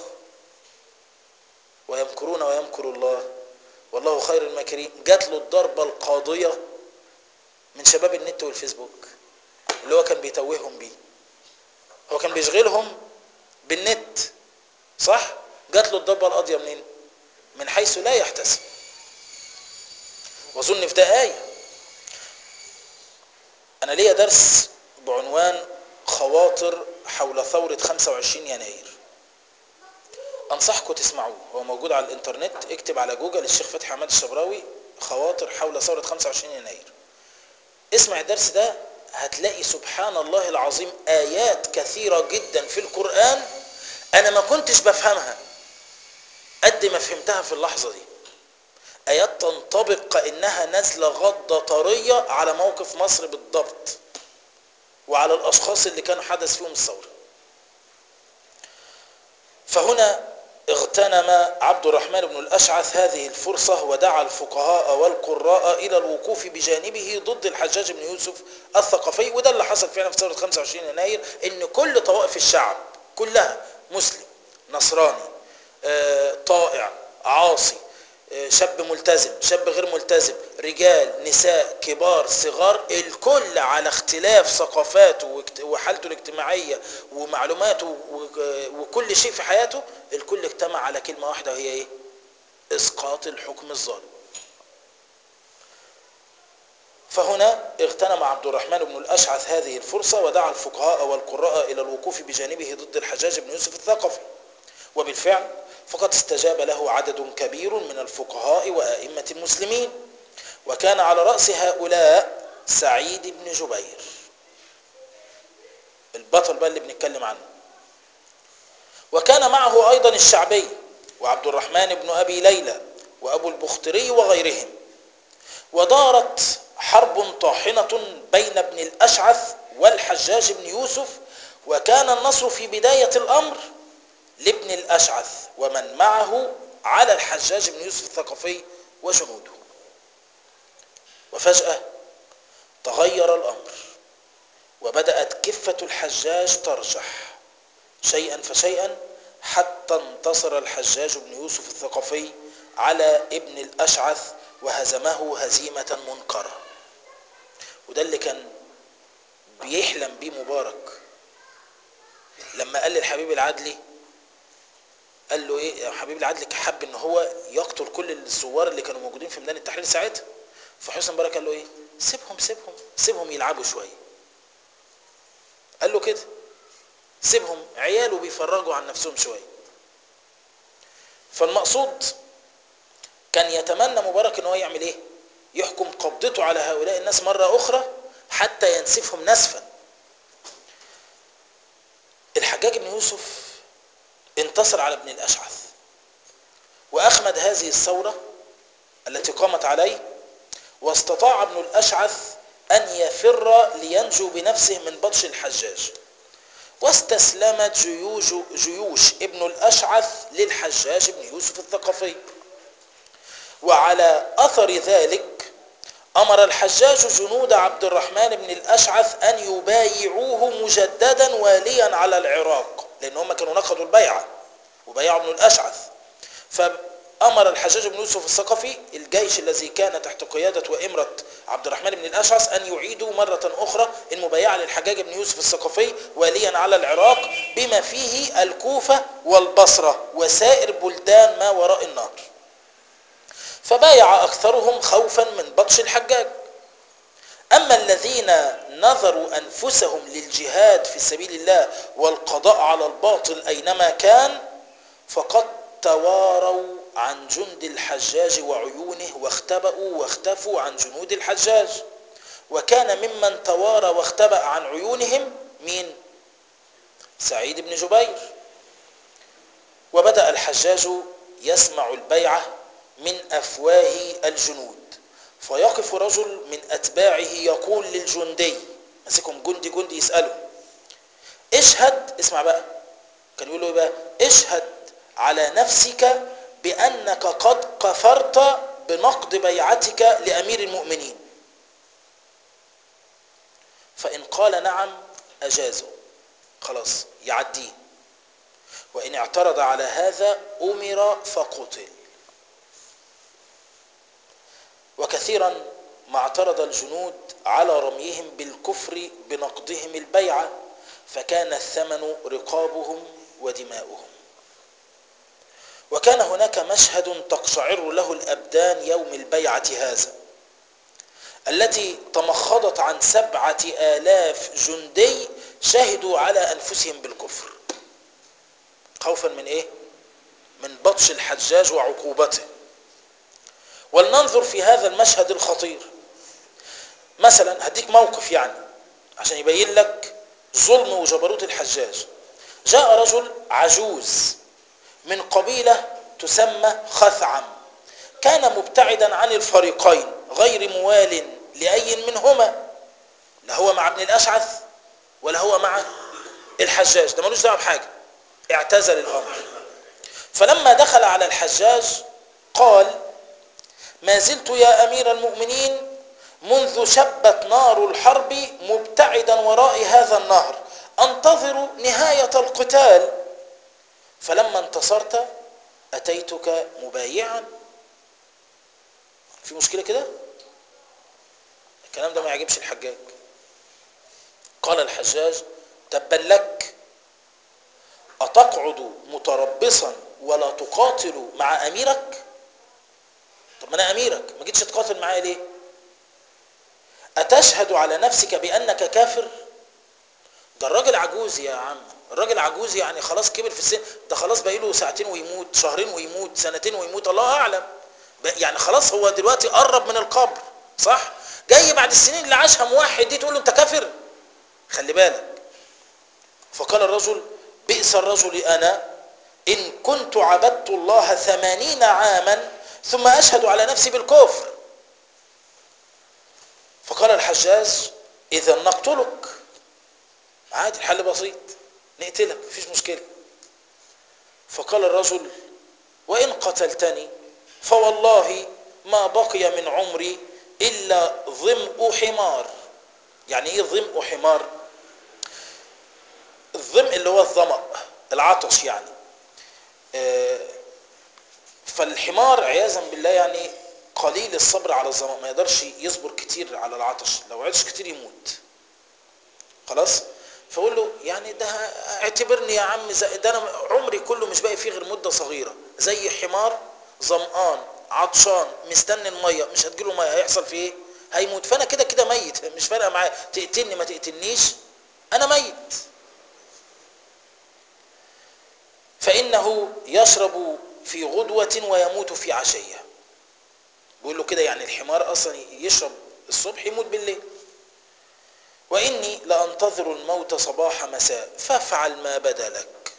ويمكرون ويمكر الله والله خير الماكرين جات له الضربة القاضية من شباب النت والفيسبوك اللي هو كان بيتوههم بيه هو كان بيشغلهم بالنت صح جات له الضربة القاضية منين من حيث لا يحتسب واظن في ده آية انا ليا درس بعنوان خواطر حول ثورة 25 يناير انصحكم تسمعوه هو موجود على الانترنت اكتب على جوجل الشيخ فتحي عماد الشبراوي خواطر حول ثورة 25 يناير اسمع الدرس ده هتلاقي سبحان الله العظيم آيات كثيرة جدا في القرآن أنا ما كنتش بفهمها قد ما فهمتها في اللحظة دي آيات تنطبق كأنها نازلة غضة طرية على موقف مصر بالضبط وعلى الأشخاص اللي كانوا حدث فيهم الثورة فهنا اغتنم عبد الرحمن بن الأشعث هذه الفرصة ودعا الفقهاء والقراء إلى الوقوف بجانبه ضد الحجاج بن يوسف الثقفي وده اللي حصل فعلا في ثورة 25 يناير إن كل طوائف الشعب كلها مسلم نصراني آه، طائع عاصي آه، شاب ملتزم شاب غير ملتزم رجال نساء كبار صغار الكل على اختلاف ثقافاته واجت- وحالته الاجتماعية ومعلوماته و- وكل شيء في حياته الكل اجتمع على كلمة واحدة وهي ايه اسقاط الحكم الظالم فهنا اغتنم عبد الرحمن بن الأشعث هذه الفرصة ودعا الفقهاء والقراء إلى الوقوف بجانبه ضد الحجاج بن يوسف الثقفي وبالفعل فقد استجاب له عدد كبير من الفقهاء وأئمة المسلمين وكان على رأس هؤلاء سعيد بن جبير البطل بقى اللي بنتكلم عنه وكان معه أيضا الشعبي وعبد الرحمن بن أبي ليلى وأبو البختري وغيرهم ودارت حرب طاحنة بين ابن الأشعث والحجاج بن يوسف وكان النصر في بداية الأمر لابن الأشعث ومن معه على الحجاج بن يوسف الثقفي وجنوده وفجأة تغير الأمر وبدأت كفة الحجاج ترجح شيئا فشيئا حتى انتصر الحجاج بن يوسف الثقفي على ابن الأشعث وهزمه هزيمة منكرة وده اللي كان بيحلم بيه مبارك لما قال للحبيب العدلي قال له ايه حبيب العدلي حب ان هو يقتل كل الزوار اللي كانوا موجودين في ميدان التحرير ساعتها فحسن مبارك قال له ايه سيبهم سيبهم سيبهم يلعبوا شويه قال له كده سيبهم عياله بيفرجوا عن نفسهم شويه فالمقصود كان يتمنى مبارك ان هو يعمل ايه يحكم قبضته على هؤلاء الناس مره اخرى حتى ينسفهم نسفا الحجاج بن يوسف انتصر على ابن الاشعث واخمد هذه الثوره التي قامت عليه واستطاع ابن الاشعث ان يفر لينجو بنفسه من بطش الحجاج واستسلمت جيوش, جيوش ابن الاشعث للحجاج بن يوسف الثقفي وعلى اثر ذلك امر الحجاج جنود عبد الرحمن بن الاشعث ان يبايعوه مجددا واليا على العراق لان هم كانوا نقضوا البيعه وبايعوا ابن الاشعث فامر الحجاج بن يوسف الثقفي الجيش الذي كان تحت قياده وامره عبد الرحمن بن الاشعث ان يعيدوا مره اخرى المبايعه للحجاج بن يوسف الثقفي واليا على العراق بما فيه الكوفه والبصره وسائر بلدان ما وراء النهر فبايع أكثرهم خوفا من بطش الحجاج أما الذين نظروا أنفسهم للجهاد في سبيل الله والقضاء على الباطل أينما كان فقد تواروا عن جند الحجاج وعيونه واختبأوا واختفوا عن جنود الحجاج وكان ممن توارى واختبأ عن عيونهم مين سعيد بن جبير وبدأ الحجاج يسمع البيعة من أفواه الجنود فيقف رجل من أتباعه يقول للجندي مسكهم جندي جندي يسأله اشهد اسمع بقى كان يقول له ايه بقى اشهد على نفسك بأنك قد كفرت بنقد بيعتك لأمير المؤمنين فإن قال نعم أجازه خلاص يعديه وإن اعترض على هذا أمر فقتل وكثيرا ما اعترض الجنود على رميهم بالكفر بنقضهم البيعة فكان الثمن رقابهم ودماؤهم وكان هناك مشهد تقشعر له الأبدان يوم البيعة هذا التي تمخضت عن سبعة آلاف جندي شهدوا على أنفسهم بالكفر خوفا من إيه؟ من بطش الحجاج وعقوبته ولننظر في هذا المشهد الخطير مثلا هديك موقف يعني عشان يبين لك ظلم وجبروت الحجاج جاء رجل عجوز من قبيلة تسمى خثعم كان مبتعدا عن الفريقين غير موال لأي منهما لا هو مع ابن الأشعث ولا هو مع الحجاج ده ملوش دعوه بحاجة اعتزل الأمر فلما دخل على الحجاج قال ما زلت يا أمير المؤمنين منذ شبت نار الحرب مبتعدا وراء هذا النهر أنتظر نهاية القتال فلما انتصرت أتيتك مبايعا في مشكلة كده الكلام ده ما يعجبش الحجاج قال الحجاج تبا لك أتقعد متربصا ولا تقاتل مع أميرك طب ما أنا أميرك ما جيتش تقاتل معايا ليه أتشهد على نفسك بأنك كافر ده الراجل عجوز يا عم الراجل عجوز يعني خلاص كبر في السن ده خلاص باقي له ساعتين ويموت شهرين ويموت سنتين ويموت الله اعلم يعني خلاص هو دلوقتي قرب من القبر صح جاي بعد السنين اللي عاشها موحد دي تقول له انت كافر خلي بالك فقال الرجل بئس الرجل انا ان كنت عبدت الله ثمانين عاما ثم اشهد على نفسي بالكفر فقال الحجاج اذا نقتلك عادي الحل بسيط نقتلك مفيش مشكله فقال الرجل وان قتلتني فوالله ما بقي من عمري الا ظمء حمار يعني ايه ظمء حمار الظمء اللي هو الظمأ العطش يعني آه، فالحمار عياذا بالله يعني قليل الصبر على الظمأ ما يقدرش يصبر كتير على العطش لو عطش كتير يموت خلاص فقول له يعني ده اعتبرني يا عم زي ده انا عمري كله مش باقي فيه غير مده صغيره زي حمار ظمآن عطشان مستني الميه مش هتجيله ميه هيحصل فيه ايه هيموت فانا كده كده ميت مش فارقه معايا تقتلني ما تقتلنيش انا ميت فانه يشرب في غدوه ويموت في عشيه بيقول له كده يعني الحمار اصلا يشرب الصبح يموت بالليل واني لانتظر الموت صباح مساء فافعل ما بدا لك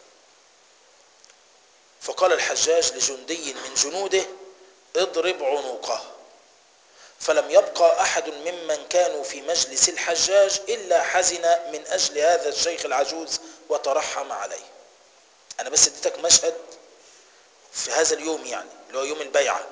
فقال الحجاج لجندي من جنوده اضرب عنقه فلم يبقى احد ممن كانوا في مجلس الحجاج الا حزن من اجل هذا الشيخ العجوز وترحم عليه انا بس اديتك مشهد في هذا اليوم يعني اللي هو يوم البيعه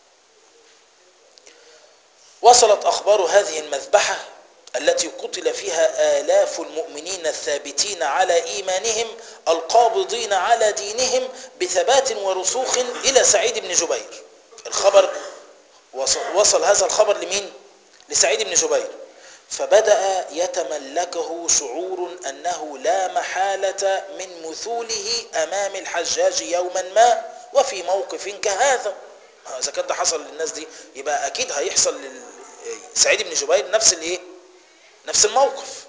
وصلت اخبار هذه المذبحه التي قتل فيها آلاف المؤمنين الثابتين على إيمانهم القابضين على دينهم بثبات ورسوخ إلى سعيد بن جبير الخبر وصل, وصل هذا الخبر لمين؟ لسعيد بن جبير فبدأ يتملكه شعور أنه لا محالة من مثوله أمام الحجاج يوما ما وفي موقف كهذا إذا كان ده حصل للناس دي يبقى أكيد هيحصل لسعيد بن جبير نفس الإيه؟ نفس الموقف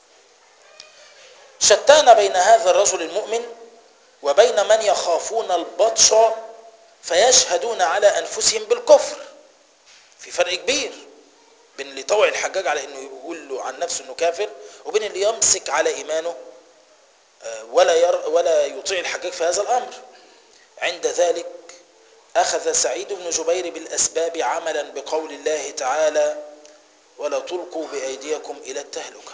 شتان بين هذا الرجل المؤمن وبين من يخافون البطش فيشهدون على انفسهم بالكفر في فرق كبير بين اللي يطوع الحجاج على انه يقول له عن نفسه انه كافر وبين اللي يمسك على ايمانه ولا ير ولا يطيع الحجاج في هذا الامر عند ذلك اخذ سعيد بن جبير بالاسباب عملا بقول الله تعالى ولا تلقوا بأيديكم إلى التهلكة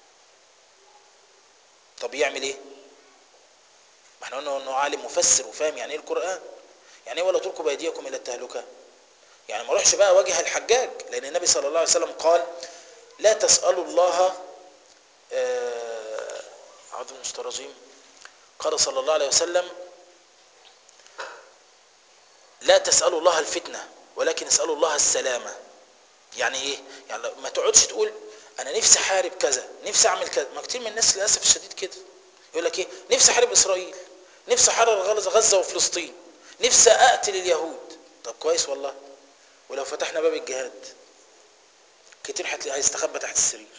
طب يعمل ايه ما احنا قلنا انه عالم مفسر وفاهم يعني ايه القرآن يعني ايه ولا تلقوا بأيديكم إلى التهلكة يعني ما روحش بقى واجه الحجاج لأن النبي صلى الله عليه وسلم قال لا تسألوا الله أعوذ من الشيطان الرجيم قال صلى الله عليه وسلم لا تسألوا الله الفتنة ولكن اسألوا الله السلامة يعني ايه يعني ما تقعدش تقول انا نفسي احارب كذا نفسي اعمل كذا ما كتير من الناس للاسف الشديد كده يقول لك ايه نفسي احارب اسرائيل نفسي احرر غزه وفلسطين نفسي اقتل اليهود طب كويس والله ولو فتحنا باب الجهاد كتير هتلاقيه هيستخبى تحت السرير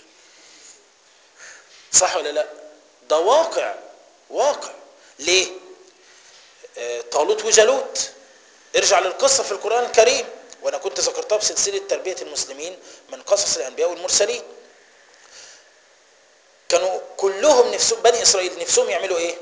صح ولا لا ده واقع واقع ليه آه طالوت وجالوت ارجع للقصه في القران الكريم وانا كنت ذكرتها في سلسله تربيه المسلمين من قصص الانبياء والمرسلين كانوا كلهم نفسهم بني اسرائيل نفسهم يعملوا ايه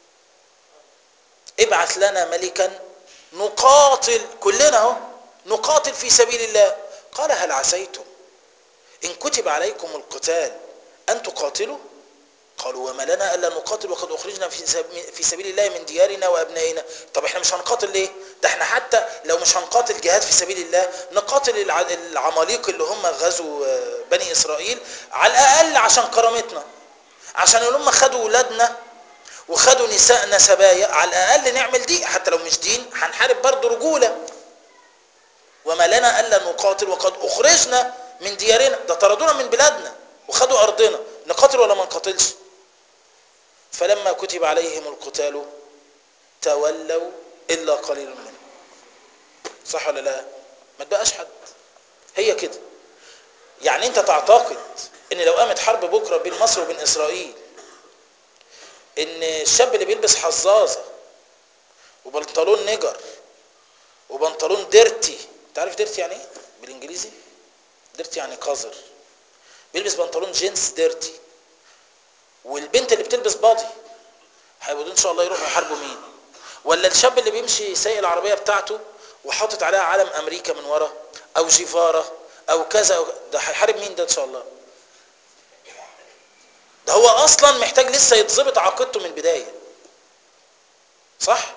ابعث لنا ملكا نقاتل كلنا اهو نقاتل في سبيل الله قال هل عسيتم ان كتب عليكم القتال ان تقاتلوا قالوا وما لنا الا نقاتل وقد اخرجنا في سبيل الله من ديارنا وابنائنا طب احنا مش هنقاتل ليه ده احنا حتى لو مش هنقاتل جهاد في سبيل الله نقاتل العماليق اللي هم غزوا بني اسرائيل على الاقل عشان كرامتنا عشان اللي هم خدوا ولادنا وخدوا نسائنا سبايا على الاقل نعمل دي حتى لو مش دين هنحارب برضه رجوله وما لنا الا نقاتل وقد اخرجنا من ديارنا ده طردونا من بلادنا وخدوا ارضنا نقاتل ولا ما نقاتلش فلما كتب عليهم القتال تولوا الا قليل منهم صح ولا لا ما تبقاش حد هي كده يعني انت تعتقد ان لو قامت حرب بكره بين مصر وبين اسرائيل ان الشاب اللي بيلبس حظاظه وبنطلون نجر وبنطلون ديرتي انت عارف ديرتي يعني ايه بالانجليزي ديرتي يعني قذر بيلبس بنطلون جينز ديرتي والبنت اللي بتلبس باضي هيبقوا دول ان شاء الله يروحوا يحاربوا مين ولا الشاب اللي بيمشي سايق العربيه بتاعته وحاطط عليها علم امريكا من ورا او جيفارا او كذا أو ده هيحارب مين ده ان شاء الله ده هو اصلا محتاج لسه يتظبط عقيدته من البدايه صح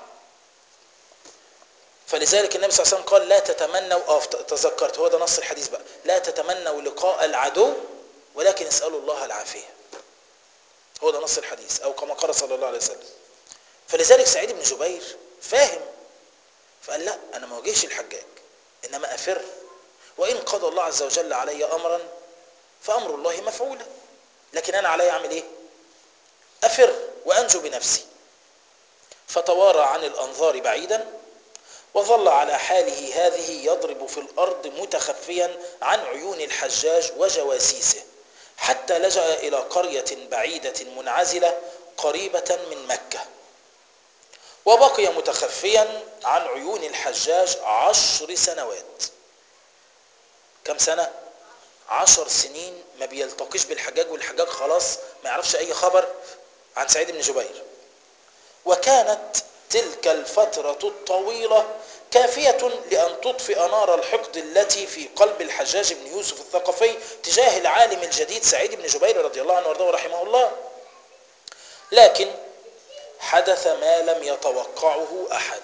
فلذلك النبي صلى الله عليه وسلم قال لا تتمنوا اه تذكرت هو ده نص الحديث بقى لا تتمنوا لقاء العدو ولكن اسالوا الله العافيه هو ده نص الحديث او كما قال صلى الله عليه وسلم فلذلك سعيد بن جبير فاهم فقال لا انا ما واجهش الحجاج انما افر وان قضى الله عز وجل علي امرا فامر الله مفعولا لكن انا علي اعمل ايه افر وانجو بنفسي فتوارى عن الانظار بعيدا وظل على حاله هذه يضرب في الارض متخفيا عن عيون الحجاج وجواسيسه حتى لجا الى قريه بعيده منعزله قريبه من مكه وبقي متخفيا عن عيون الحجاج عشر سنوات كم سنة؟ عشر سنين ما بيلتقيش بالحجاج والحجاج خلاص ما يعرفش أي خبر عن سعيد بن جبير وكانت تلك الفترة الطويلة كافية لأن تطفئ نار الحقد التي في قلب الحجاج بن يوسف الثقفي تجاه العالم الجديد سعيد بن جبير رضي الله عنه وارضاه رحمه الله لكن حدث ما لم يتوقعه أحد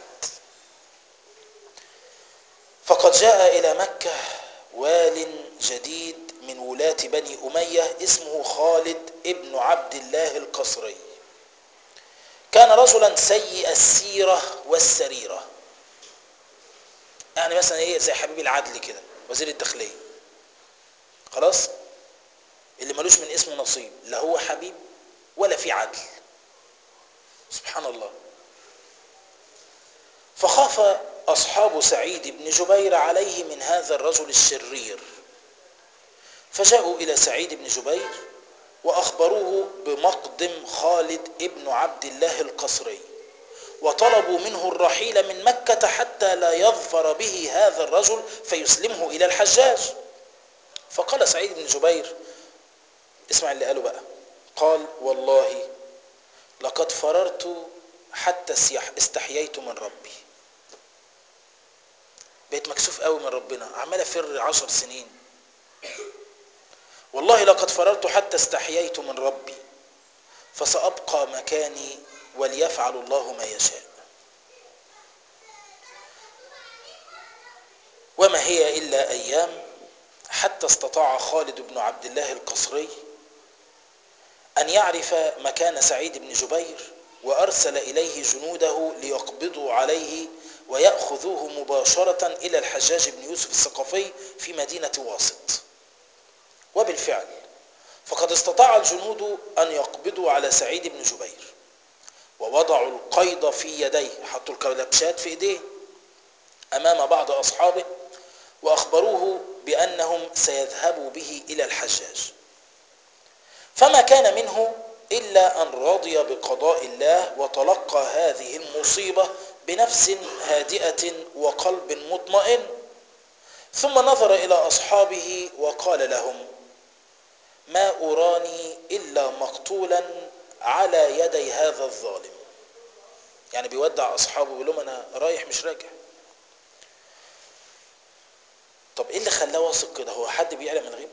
فقد جاء إلى مكة وال جديد من ولاة بني أمية اسمه خالد ابن عبد الله القصري كان رجلا سيء السيرة والسريرة يعني مثلا ايه زي حبيب العدل كده وزير الداخلية خلاص اللي ملوش من اسمه نصيب لا هو حبيب ولا في عدل سبحان الله فخاف أصحاب سعيد بن جبير عليه من هذا الرجل الشرير فجاءوا إلى سعيد بن جبير وأخبروه بمقدم خالد ابن عبد الله القصري وطلبوا منه الرحيل من مكة حتى لا يظفر به هذا الرجل فيسلمه إلى الحجاج فقال سعيد بن جبير اسمع اللي قاله بقى قال والله لقد فررت حتى استحييت من ربي بقيت مكسوف قوي من ربنا عمال افر عشر سنين والله لقد فررت حتى استحييت من ربي فسأبقى مكاني وليفعل الله ما يشاء وما هي إلا أيام حتى استطاع خالد بن عبد الله القصري أن يعرف مكان سعيد بن جبير وأرسل إليه جنوده ليقبضوا عليه ويأخذوه مباشرة إلى الحجاج بن يوسف الثقفي في مدينة واسط وبالفعل فقد استطاع الجنود أن يقبضوا على سعيد بن جبير ووضعوا القيد في يديه حطوا الكلبشات في ايديه امام بعض اصحابه واخبروه بانهم سيذهبوا به الى الحجاج فما كان منه الا ان رضي بقضاء الله وتلقى هذه المصيبه بنفس هادئه وقلب مطمئن ثم نظر الى اصحابه وقال لهم ما اراني الا مقتولا على يدي هذا الظالم يعني بيودع اصحابه بيقول لهم انا رايح مش راجع طب ايه اللي خلاه واثق كده هو حد بيعلم الغيب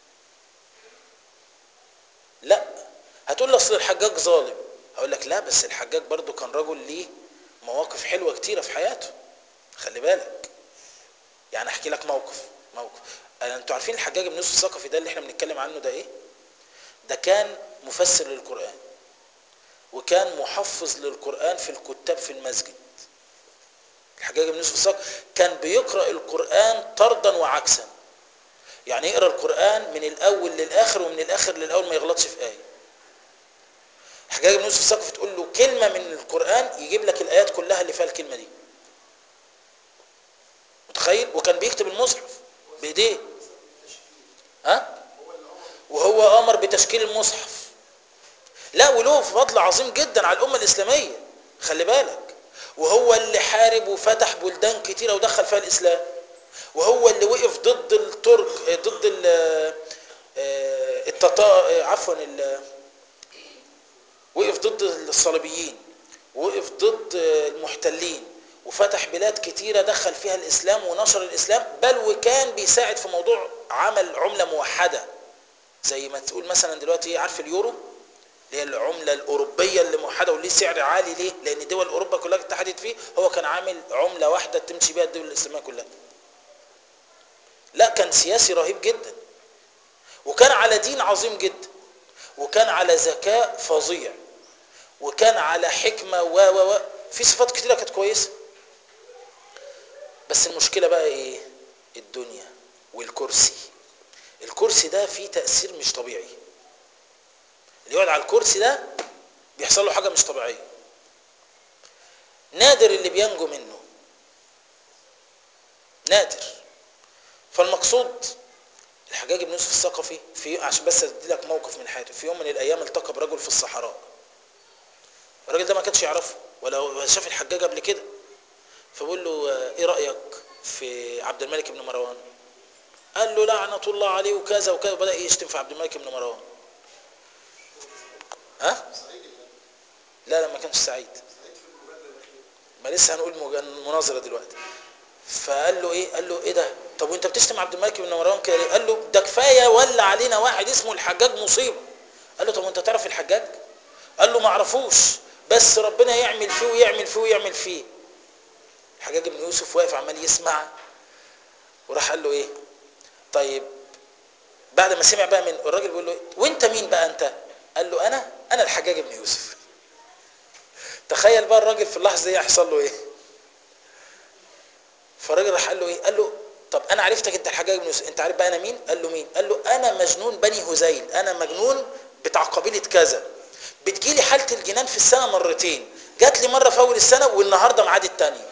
لا هتقول لي اصل الحجاج ظالم هقول لك لا بس الحجاج برضو كان رجل ليه مواقف حلوه كتيره في حياته خلي بالك يعني احكي لك موقف موقف انتوا عارفين الحجاج بن يوسف الثقفي ده اللي احنا بنتكلم عنه ده ايه ده كان مفسر للقران وكان محفظ للقرآن في الكتاب في المسجد الحجاج بن يوسف الثقفي كان بيقرأ القرآن طردا وعكسا يعني يقرأ القرآن من الأول للآخر ومن الآخر للأول ما يغلطش في آية الحجاج بن يوسف الثقفي تقول له كلمة من القرآن يجيب لك الآيات كلها اللي فيها الكلمة دي متخيل وكان بيكتب المصحف بإيديه ها وهو أمر بتشكيل المصحف لا وله فضل عظيم جدا على الأمة الإسلامية خلي بالك وهو اللي حارب وفتح بلدان كتيرة ودخل فيها الإسلام وهو اللي وقف ضد الترك ضد التتار عفوا وقف ضد الصليبيين وقف ضد المحتلين وفتح بلاد كتيرة دخل فيها الإسلام ونشر الإسلام بل وكان بيساعد في موضوع عمل عملة موحدة زي ما تقول مثلا دلوقتي عارف اليورو اللي هي العملة الأوروبية اللي موحدة وليه سعر عالي ليه؟ لأن دول أوروبا كلها اتحدت فيه هو كان عامل عملة واحدة تمشي بيها الدول الإسلامية كلها لا كان سياسي رهيب جدا وكان على دين عظيم جدا وكان على ذكاء فظيع وكان على حكمة و و و في صفات كتيرة كانت كويسة بس المشكلة بقى ايه الدنيا والكرسي الكرسي ده فيه تأثير مش طبيعي اللي يقعد على الكرسي ده بيحصل له حاجة مش طبيعية نادر اللي بينجو منه نادر فالمقصود الحجاج بن يوسف الثقفي في عشان بس ادي لك موقف من حياته في يوم من الايام التقى برجل في الصحراء الراجل ده ما كانش يعرفه ولا شاف الحجاج قبل كده فبقول له ايه رايك في عبد الملك بن مروان قال له لعنه الله عليه وكذا وكذا وبدا يشتم في عبد الملك بن مروان ها لا لا ما كانش سعيد ما لسه هنقول المناظره دلوقتي فقال له ايه قال له ايه ده طب وانت بتشتم عبد الملك بن مروان كده ليه قال له ده كفايه ولا علينا واحد اسمه الحجاج مصيبه قال له طب وانت تعرف الحجاج قال له ما اعرفوش بس ربنا يعمل فيه ويعمل فيه ويعمل فيه الحجاج بن يوسف واقف عمال يسمع وراح قال له ايه طيب بعد ما سمع بقى من الراجل بيقول له إيه؟ وانت مين بقى انت قال له انا انا الحجاج بن يوسف تخيل بقى الراجل في اللحظه دي هيحصل له ايه فالراجل راح قال له ايه قال له طب انا عرفتك انت الحجاج بن يوسف انت عارف بقى انا مين قال له مين قال له انا مجنون بني هذيل انا مجنون بتاع قبيله كذا بتجيلي حاله الجنان في السنه مرتين جات لي مره في اول السنه والنهارده ميعاد الثانيه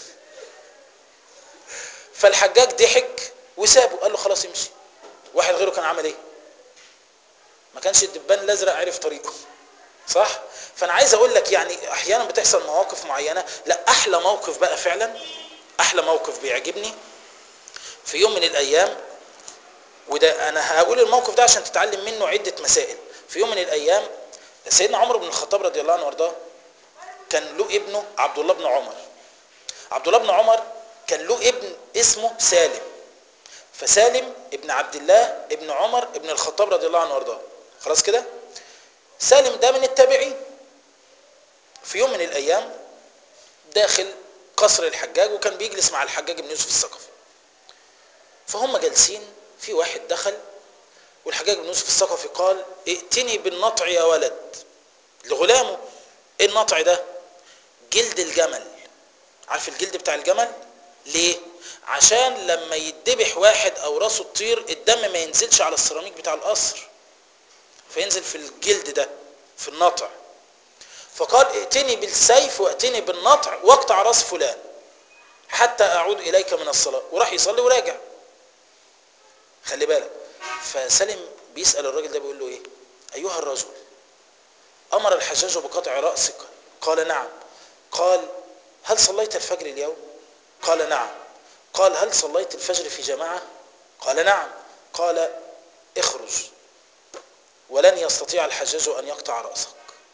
فالحجاج ضحك وسابه قال له خلاص امشي واحد غيره كان عمل ايه ما كانش الدبان الازرق عرف طريقه صح فانا عايز اقول لك يعني احيانا بتحصل مواقف معينه لا احلى موقف بقى فعلا احلى موقف بيعجبني في يوم من الايام وده انا هقول الموقف ده عشان تتعلم منه عده مسائل في يوم من الايام سيدنا عمر بن الخطاب رضي الله عنه وارضاه كان له ابنه عبد الله بن عمر عبد الله بن عمر كان له ابن اسمه سالم فسالم ابن عبد الله ابن عمر ابن الخطاب رضي الله عنه وارضاه خلاص كده سالم ده من التابعين في يوم من الايام داخل قصر الحجاج وكان بيجلس مع الحجاج بن يوسف الثقفي فهم جالسين في واحد دخل والحجاج بن يوسف الثقفي قال ائتني بالنطع يا ولد لغلامه ايه النطع ده جلد الجمل عارف الجلد بتاع الجمل ليه عشان لما يدبح واحد او راسه تطير الدم ما ينزلش على السيراميك بتاع القصر فينزل في الجلد ده في النطع فقال ائتني بالسيف وائتني بالنطع واقطع راس فلان حتى اعود اليك من الصلاه وراح يصلي وراجع خلي بالك فسلم بيسال الراجل ده بيقول له ايه ايها الرجل امر الحجاج بقطع راسك قال نعم قال هل صليت الفجر اليوم قال نعم قال هل صليت الفجر في جماعه قال نعم قال اخرج ولن يستطيع الحجاج ان يقطع راسك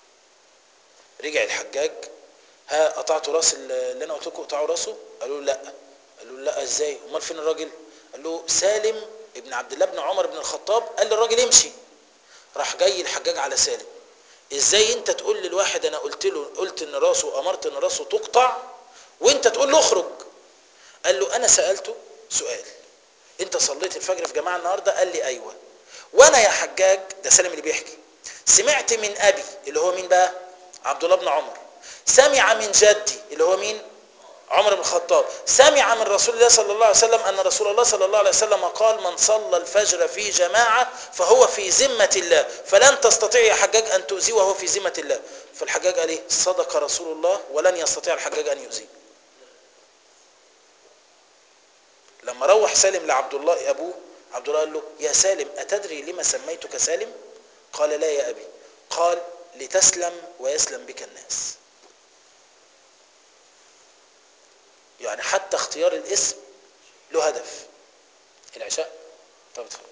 رجع الحجاج ها قطعت راس اللي انا قلت لكم اقطعوا راسه قالوا له لا قالوا له لا ازاي امال فين الراجل قال له سالم ابن عبد الله بن عمر بن الخطاب قال للراجل امشي راح جاي الحجاج على سالم ازاي انت تقول للواحد انا قلت له قلت ان راسه امرت ان راسه تقطع وانت تقول له اخرج قال له انا سالته سؤال انت صليت الفجر في جماعه النهارده قال لي ايوه وانا يا حجاج ده سالم اللي بيحكي سمعت من ابي اللي هو مين بقى عبد الله بن عمر سمع من جدي اللي هو مين عمر بن الخطاب سمع من رسول الله صلى الله عليه وسلم أن رسول الله صلى الله عليه وسلم قال من صلى الفجر في جماعة فهو في ذمة الله فلن تستطيع يا حجاج أن تؤذيه وهو في ذمة الله فالحجاج قال ايه صدق رسول الله ولن يستطيع الحجاج أن يؤذيه لما روح سالم لعبد الله أبوه عبد الله قال له يا سالم أتدري لما سميتك سالم قال لا يا أبي قال لتسلم ويسلم بك الناس يعني حتى اختيار الاسم له هدف العشاء طب اتفضل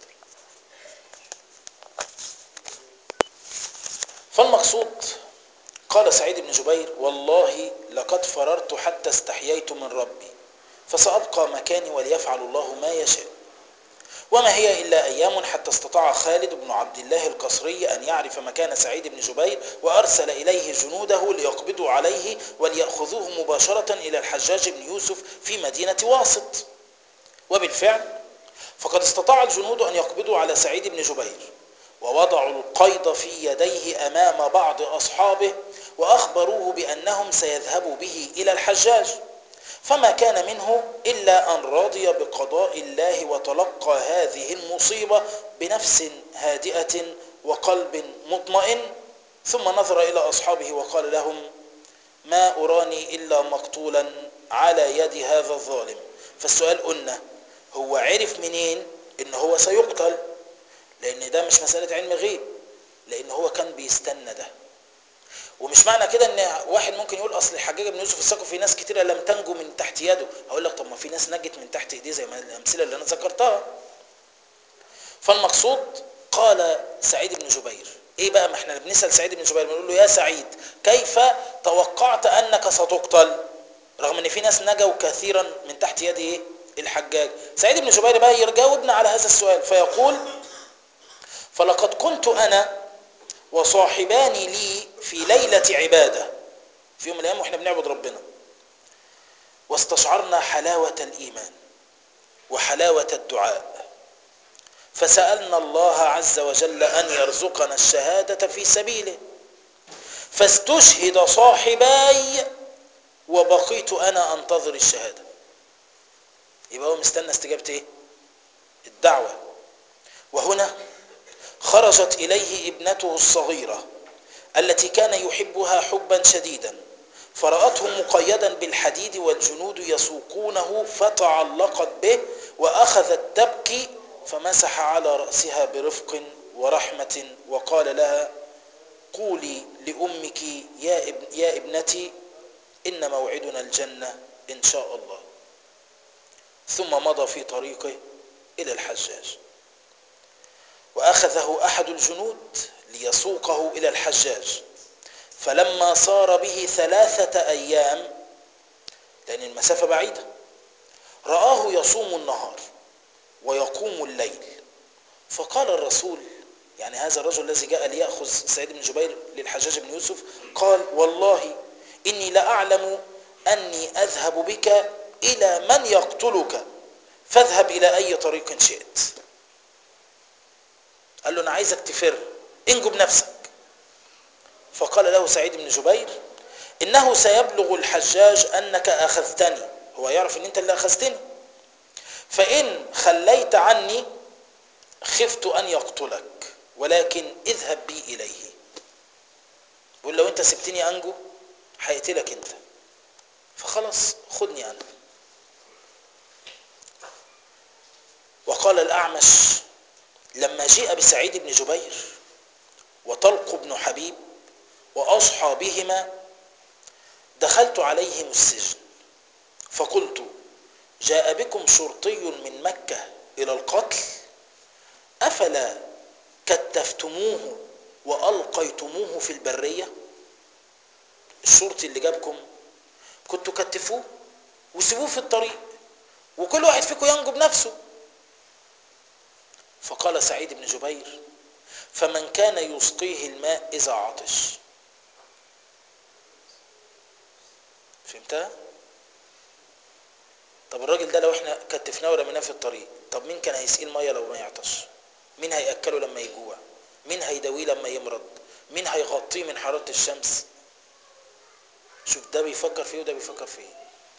فالمقصود قال سعيد بن جبير والله لقد فررت حتى استحييت من ربي فسأبقى مكاني وليفعل الله ما يشاء وما هي إلا أيام حتى استطاع خالد بن عبد الله القصري أن يعرف مكان سعيد بن جبير وأرسل إليه جنوده ليقبضوا عليه وليأخذوه مباشرة إلى الحجاج بن يوسف في مدينة واسط وبالفعل فقد استطاع الجنود أن يقبضوا على سعيد بن جبير ووضعوا القيد في يديه أمام بعض أصحابه وأخبروه بأنهم سيذهبوا به إلى الحجاج فما كان منه إلا أن راضي بقضاء الله وتلقى هذه المصيبة بنفس هادئة وقلب مطمئن ثم نظر إلى أصحابه وقال لهم ما أراني إلا مقتولا على يد هذا الظالم فالسؤال قلنا هو عرف منين إن هو سيقتل لأن ده مش مسألة علم غيب لأن هو كان بيستنى ده ومش معنى كده ان واحد ممكن يقول اصل الحجاج بن يوسف الثقفي في ناس كتيره لم تنجو من تحت يده اقول لك طب ما في ناس نجت من تحت ايديه زي ما الامثله اللي انا ذكرتها فالمقصود قال سعيد بن جبير ايه بقى ما احنا بنسال سعيد بن جبير بنقول له يا سعيد كيف توقعت انك ستقتل رغم ان في ناس نجوا كثيرا من تحت يد ايه الحجاج سعيد بن جبير بقى يجاوبنا على هذا السؤال فيقول فلقد كنت انا وصاحبان لي في ليلة عبادة في يوم من الأيام وإحنا بنعبد ربنا واستشعرنا حلاوة الإيمان وحلاوة الدعاء فسألنا الله عز وجل أن يرزقنا الشهادة في سبيله فاستشهد صاحباي وبقيت أنا أنتظر الشهادة يبقى هو مستنى استجابة إيه؟ الدعوة وهنا خرجت إليه ابنته الصغيرة التي كان يحبها حبا شديدا فرأته مقيدا بالحديد والجنود يسوقونه فتعلقت به وأخذت تبكي فمسح على رأسها برفق ورحمة وقال لها قولي لأمك يا, ابن يا ابنتي إن موعدنا الجنة إن شاء الله ثم مضى في طريقه إلى الحجاج وأخذه أحد الجنود ليسوقه إلى الحجاج فلما صار به ثلاثة أيام لأن المسافة بعيدة رآه يصوم النهار ويقوم الليل فقال الرسول يعني هذا الرجل الذي جاء ليأخذ سيد بن جبير للحجاج بن يوسف قال والله إني لأعلم أني أذهب بك إلى من يقتلك فاذهب إلى أي طريق شئت قال له أنا عايزك تفر انجو بنفسك فقال له سعيد بن جبير إنه سيبلغ الحجاج أنك أخذتني هو يعرف أن أنت اللي أخذتني فإن خليت عني خفت أن يقتلك ولكن اذهب بي إليه بقول لو أنت سبتني أنجو هيقتلك أنت فخلاص خدني أنا وقال الأعمش لما جيء بسعيد بن جبير وطلق بن حبيب وأصحابهما دخلت عليهم السجن فقلت جاء بكم شرطي من مكة إلى القتل أفلا كتفتموه وألقيتموه في البرية الشرطي اللي جابكم كنتوا كتفوه وسيبوه في الطريق وكل واحد فيكم ينجو بنفسه فقال سعيد بن جبير فمن كان يسقيه الماء إذا عطش فهمتها؟ طب الراجل ده لو احنا كتفناه ورميناه في الطريق طب مين كان هيسقيه الميه لو ما يعطش مين هياكله لما يجوع مين هيداويه لما يمرض مين هيغطيه من حراره الشمس شوف ده بيفكر فيه وده بيفكر فيه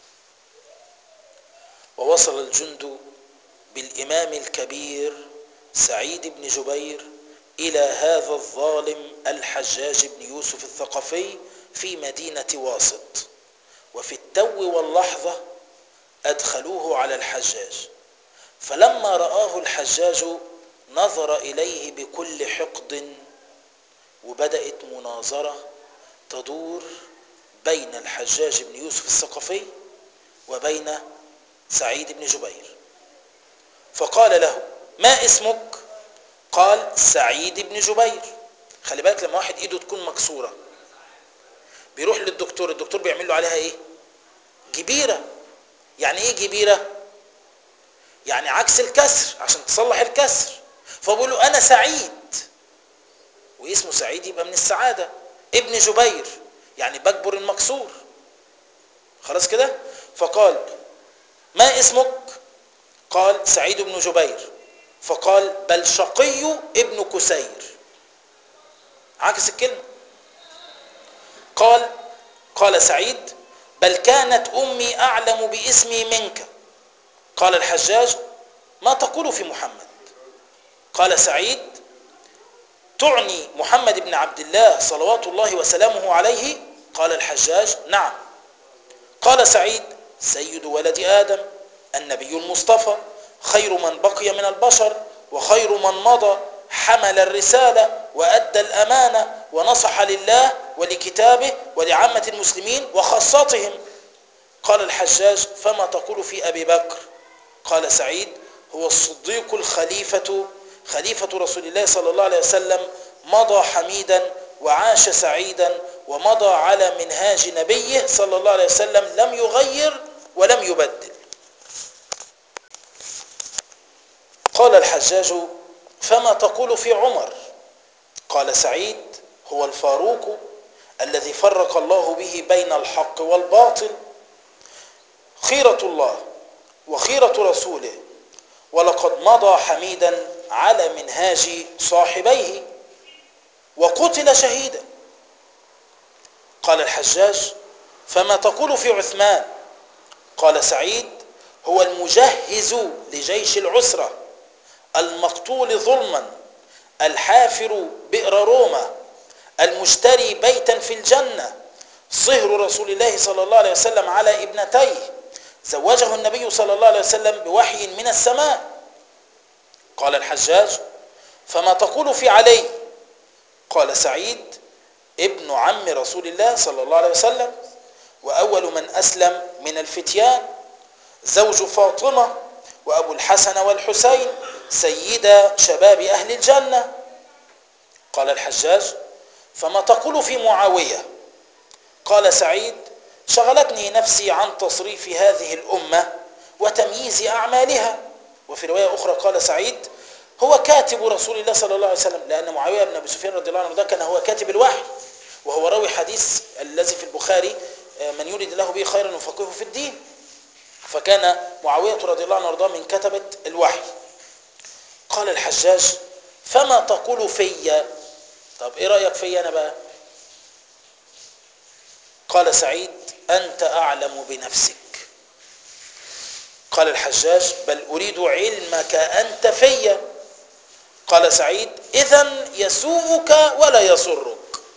ووصل الجند بالامام الكبير سعيد بن جبير الى هذا الظالم الحجاج بن يوسف الثقفي في مدينه واسط وفي التو واللحظه أدخلوه على الحجاج فلما رآه الحجاج نظر إليه بكل حقد وبدأت مناظرة تدور بين الحجاج بن يوسف الثقفي وبين سعيد بن جبير فقال له ما اسمك قال سعيد بن جبير خلي بالك لما واحد ايده تكون مكسوره بيروح للدكتور الدكتور بيعمل له عليها ايه جبيره يعني ايه جبيره يعني عكس الكسر عشان تصلح الكسر فبقول له انا سعيد واسمه سعيد يبقى من السعاده ابن جبير يعني بجبر المكسور خلاص كده فقال ما اسمك قال سعيد بن جبير فقال بل شقي ابن كسير عكس الكلمة قال قال سعيد بل كانت أمي أعلم باسمي منك قال الحجاج ما تقول في محمد قال سعيد تعني محمد بن عبد الله صلوات الله وسلامه عليه قال الحجاج نعم قال سعيد سيد ولد آدم النبي المصطفى خير من بقي من البشر وخير من مضى حمل الرسالة وأدى الأمانة ونصح لله ولكتابه ولعامة المسلمين وخاصتهم قال الحجاج فما تقول في أبي بكر قال سعيد هو الصديق الخليفة خليفة رسول الله صلى الله عليه وسلم مضى حميدا وعاش سعيدا ومضى على منهاج نبيه صلى الله عليه وسلم لم يغير ولم يبدل قال الحجاج فما تقول في عمر قال سعيد هو الفاروق الذي فرق الله به بين الحق والباطل خيرة الله وخيرة رسوله ولقد مضى حميدا على منهاج صاحبيه وقتل شهيدا قال الحجاج فما تقول في عثمان قال سعيد هو المجهز لجيش العسرة المقتول ظلما الحافر بئر روما المشتري بيتا في الجنة صهر رسول الله صلى الله عليه وسلم على ابنتيه زوجه النبي صلى الله عليه وسلم بوحي من السماء قال الحجاج فما تقول في علي قال سعيد ابن عم رسول الله صلى الله عليه وسلم وأول من أسلم من الفتيان زوج فاطمة وأبو الحسن والحسين سيدا شباب أهل الجنة قال الحجاج فما تقول في معاوية قال سعيد شغلتني نفسي عن تصريف هذه الأمة وتمييز أعمالها وفي رواية أخرى قال سعيد هو كاتب رسول الله صلى الله عليه وسلم لأن معاوية بن أبي سفيان رضي الله عنه ده كان هو كاتب الوحي وهو راوي حديث الذي في البخاري من يريد الله به خيرا يفقهه في الدين فكان معاوية رضي الله عنه وارضاه من كتبة الوحي قال الحجاج فما تقول في طب ايه رأيك في انا بقى قال سعيد أنت أعلم بنفسك قال الحجاج بل أريد علمك أنت في قال سعيد إذا يسوءك ولا يسرك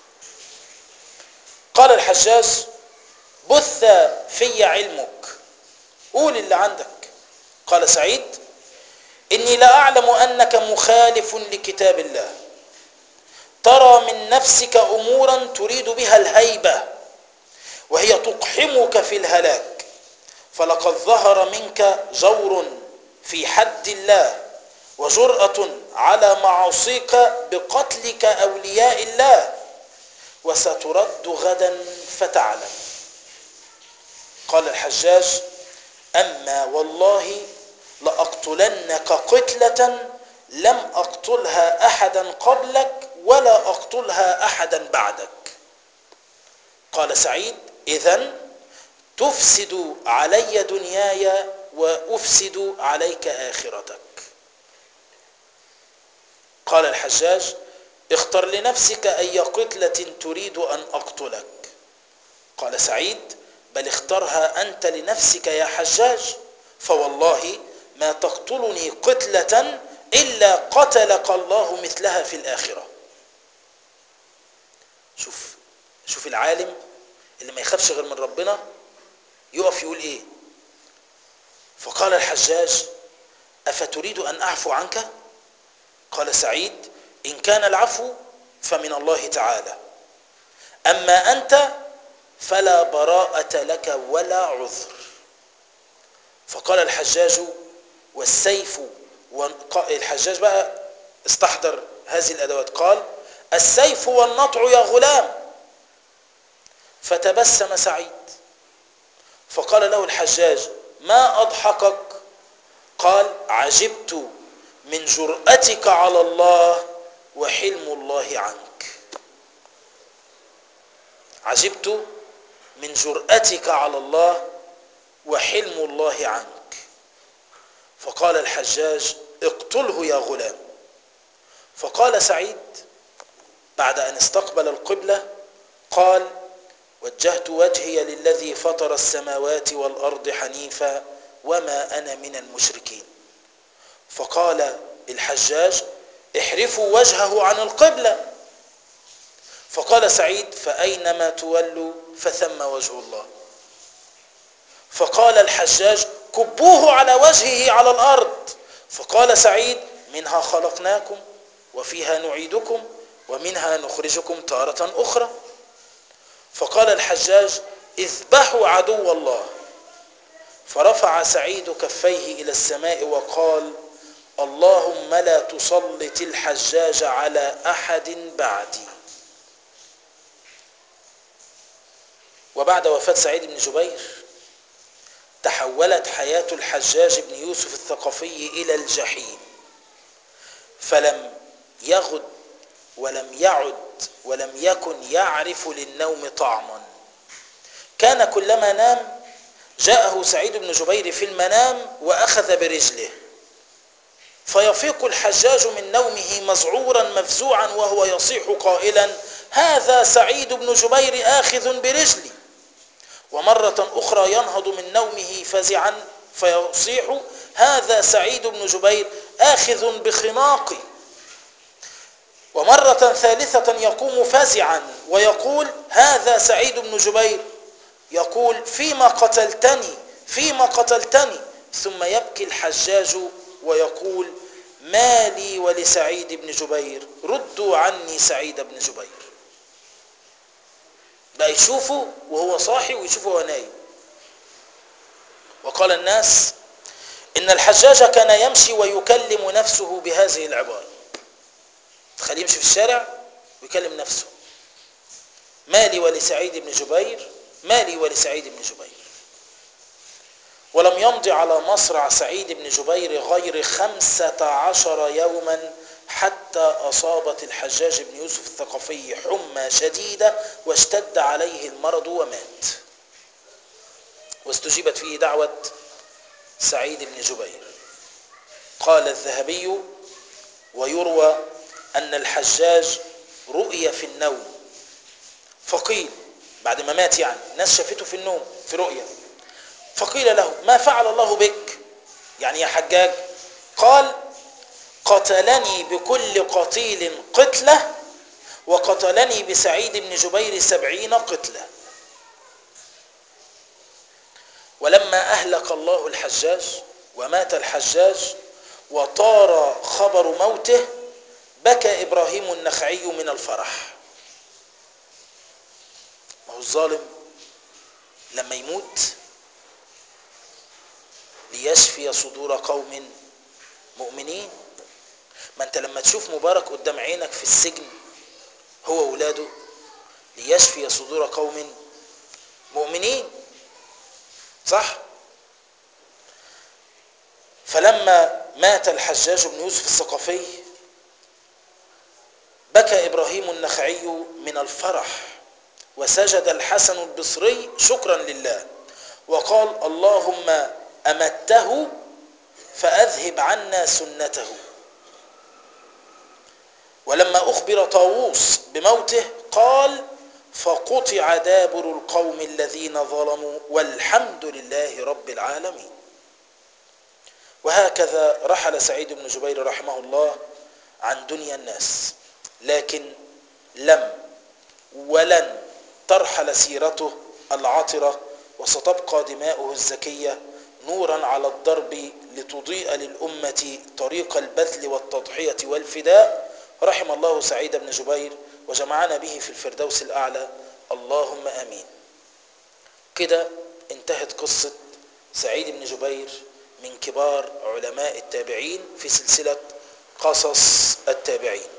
قال الحجاج بث في علمك قول اللي عندك قال سعيد إني لأعلم أنك مخالف لكتاب الله ترى من نفسك أمورا تريد بها الهيبة وهي تقحمك في الهلاك فلقد ظهر منك جور في حد الله وجرأة على معاصيك بقتلك أولياء الله وسترد غدا فتعلم قال الحجاج أما والله لأقتلنك قتلة لم أقتلها أحدا قبلك ولا أقتلها أحدا بعدك قال سعيد إذن تفسد علي دنياي وأفسد عليك آخرتك قال الحجاج اختر لنفسك أي قتلة تريد أن أقتلك قال سعيد بل اخترها أنت لنفسك يا حجاج فوالله ما تقتلني قتلة إلا قتلك الله مثلها في الآخرة شوف شوف العالم اللي ما يخافش غير من ربنا يقف يقول ايه فقال الحجاج أفتريد أن أعفو عنك قال سعيد إن كان العفو فمن الله تعالى أما أنت فلا براءة لك ولا عذر فقال الحجاج والسيف والحجاج بقى استحضر هذه الأدوات قال السيف والنطع يا غلام فتبسم سعيد فقال له الحجاج ما أضحكك قال عجبت من جرأتك على الله وحلم الله عنك عجبت من جرأتك على الله وحلم الله عنك فقال الحجاج اقتله يا غلام فقال سعيد بعد أن استقبل القبلة قال وجهت وجهي للذي فطر السماوات والأرض حنيفا وما أنا من المشركين فقال الحجاج احرفوا وجهه عن القبلة فقال سعيد فأينما تولوا فثم وجه الله فقال الحجاج كبوه على وجهه على الأرض فقال سعيد منها خلقناكم وفيها نعيدكم ومنها نخرجكم تارة أخرى فقال الحجاج اذبحوا عدو الله فرفع سعيد كفيه إلى السماء وقال اللهم لا تسلط الحجاج على أحد بعدي وبعد وفاة سعيد بن جبير تحولت حياة الحجاج بن يوسف الثقفي إلى الجحيم فلم يغد ولم يعد ولم يكن يعرف للنوم طعما كان كلما نام جاءه سعيد بن جبير في المنام وأخذ برجله فيفيق الحجاج من نومه مذعورا مفزوعا وهو يصيح قائلا هذا سعيد بن جبير آخذ برجلي ومرة أخرى ينهض من نومه فزعا فيصيح هذا سعيد بن جبير آخذ بخناقي ومرة ثالثة يقوم فزعا ويقول هذا سعيد بن جبير يقول فيما قتلتني فيما قتلتني ثم يبكي الحجاج ويقول ما لي ولسعيد بن جبير ردوا عني سعيد بن جبير بقى يشوفه وهو صاحي ويشوفه وهو نايم وقال الناس إن الحجاج كان يمشي ويكلم نفسه بهذه العبارة تخليه يمشي في الشارع ويكلم نفسه مالي ولسعيد بن جبير مالي ولسعيد بن جبير ولم يمضي على مصرع سعيد بن جبير غير خمسة عشر يوما حتى أصابت الحجاج بن يوسف الثقفي حمى شديدة واشتد عليه المرض ومات واستجيبت فيه دعوة سعيد بن جبير قال الذهبي ويروى أن الحجاج رؤية في النوم فقيل بعد ما مات يعني الناس شافته في النوم في رؤية فقيل له ما فعل الله بك يعني يا حجاج قال قتلني بكل قتيل قتلة وقتلني بسعيد بن جبير سبعين قتلة ولما أهلك الله الحجاج ومات الحجاج وطار خبر موته بكى إبراهيم النخعي من الفرح ما هو الظالم لما يموت ليشفي صدور قوم مؤمنين ما انت لما تشوف مبارك قدام عينك في السجن هو وولاده ليشفي صدور قوم مؤمنين صح فلما مات الحجاج بن يوسف الثقفي بكى إبراهيم النخعي من الفرح وسجد الحسن البصري شكرا لله وقال اللهم أمته فأذهب عنا سنته ولما أخبر طاووس بموته قال فقطع دابر القوم الذين ظلموا والحمد لله رب العالمين وهكذا رحل سعيد بن جبير رحمه الله عن دنيا الناس لكن لم ولن ترحل سيرته العطرة وستبقى دماؤه الزكية نورا على الضرب لتضيء للأمة طريق البذل والتضحية والفداء رحم الله سعيد بن جبير وجمعنا به في الفردوس الأعلى اللهم آمين كده انتهت قصة سعيد بن جبير من كبار علماء التابعين في سلسلة قصص التابعين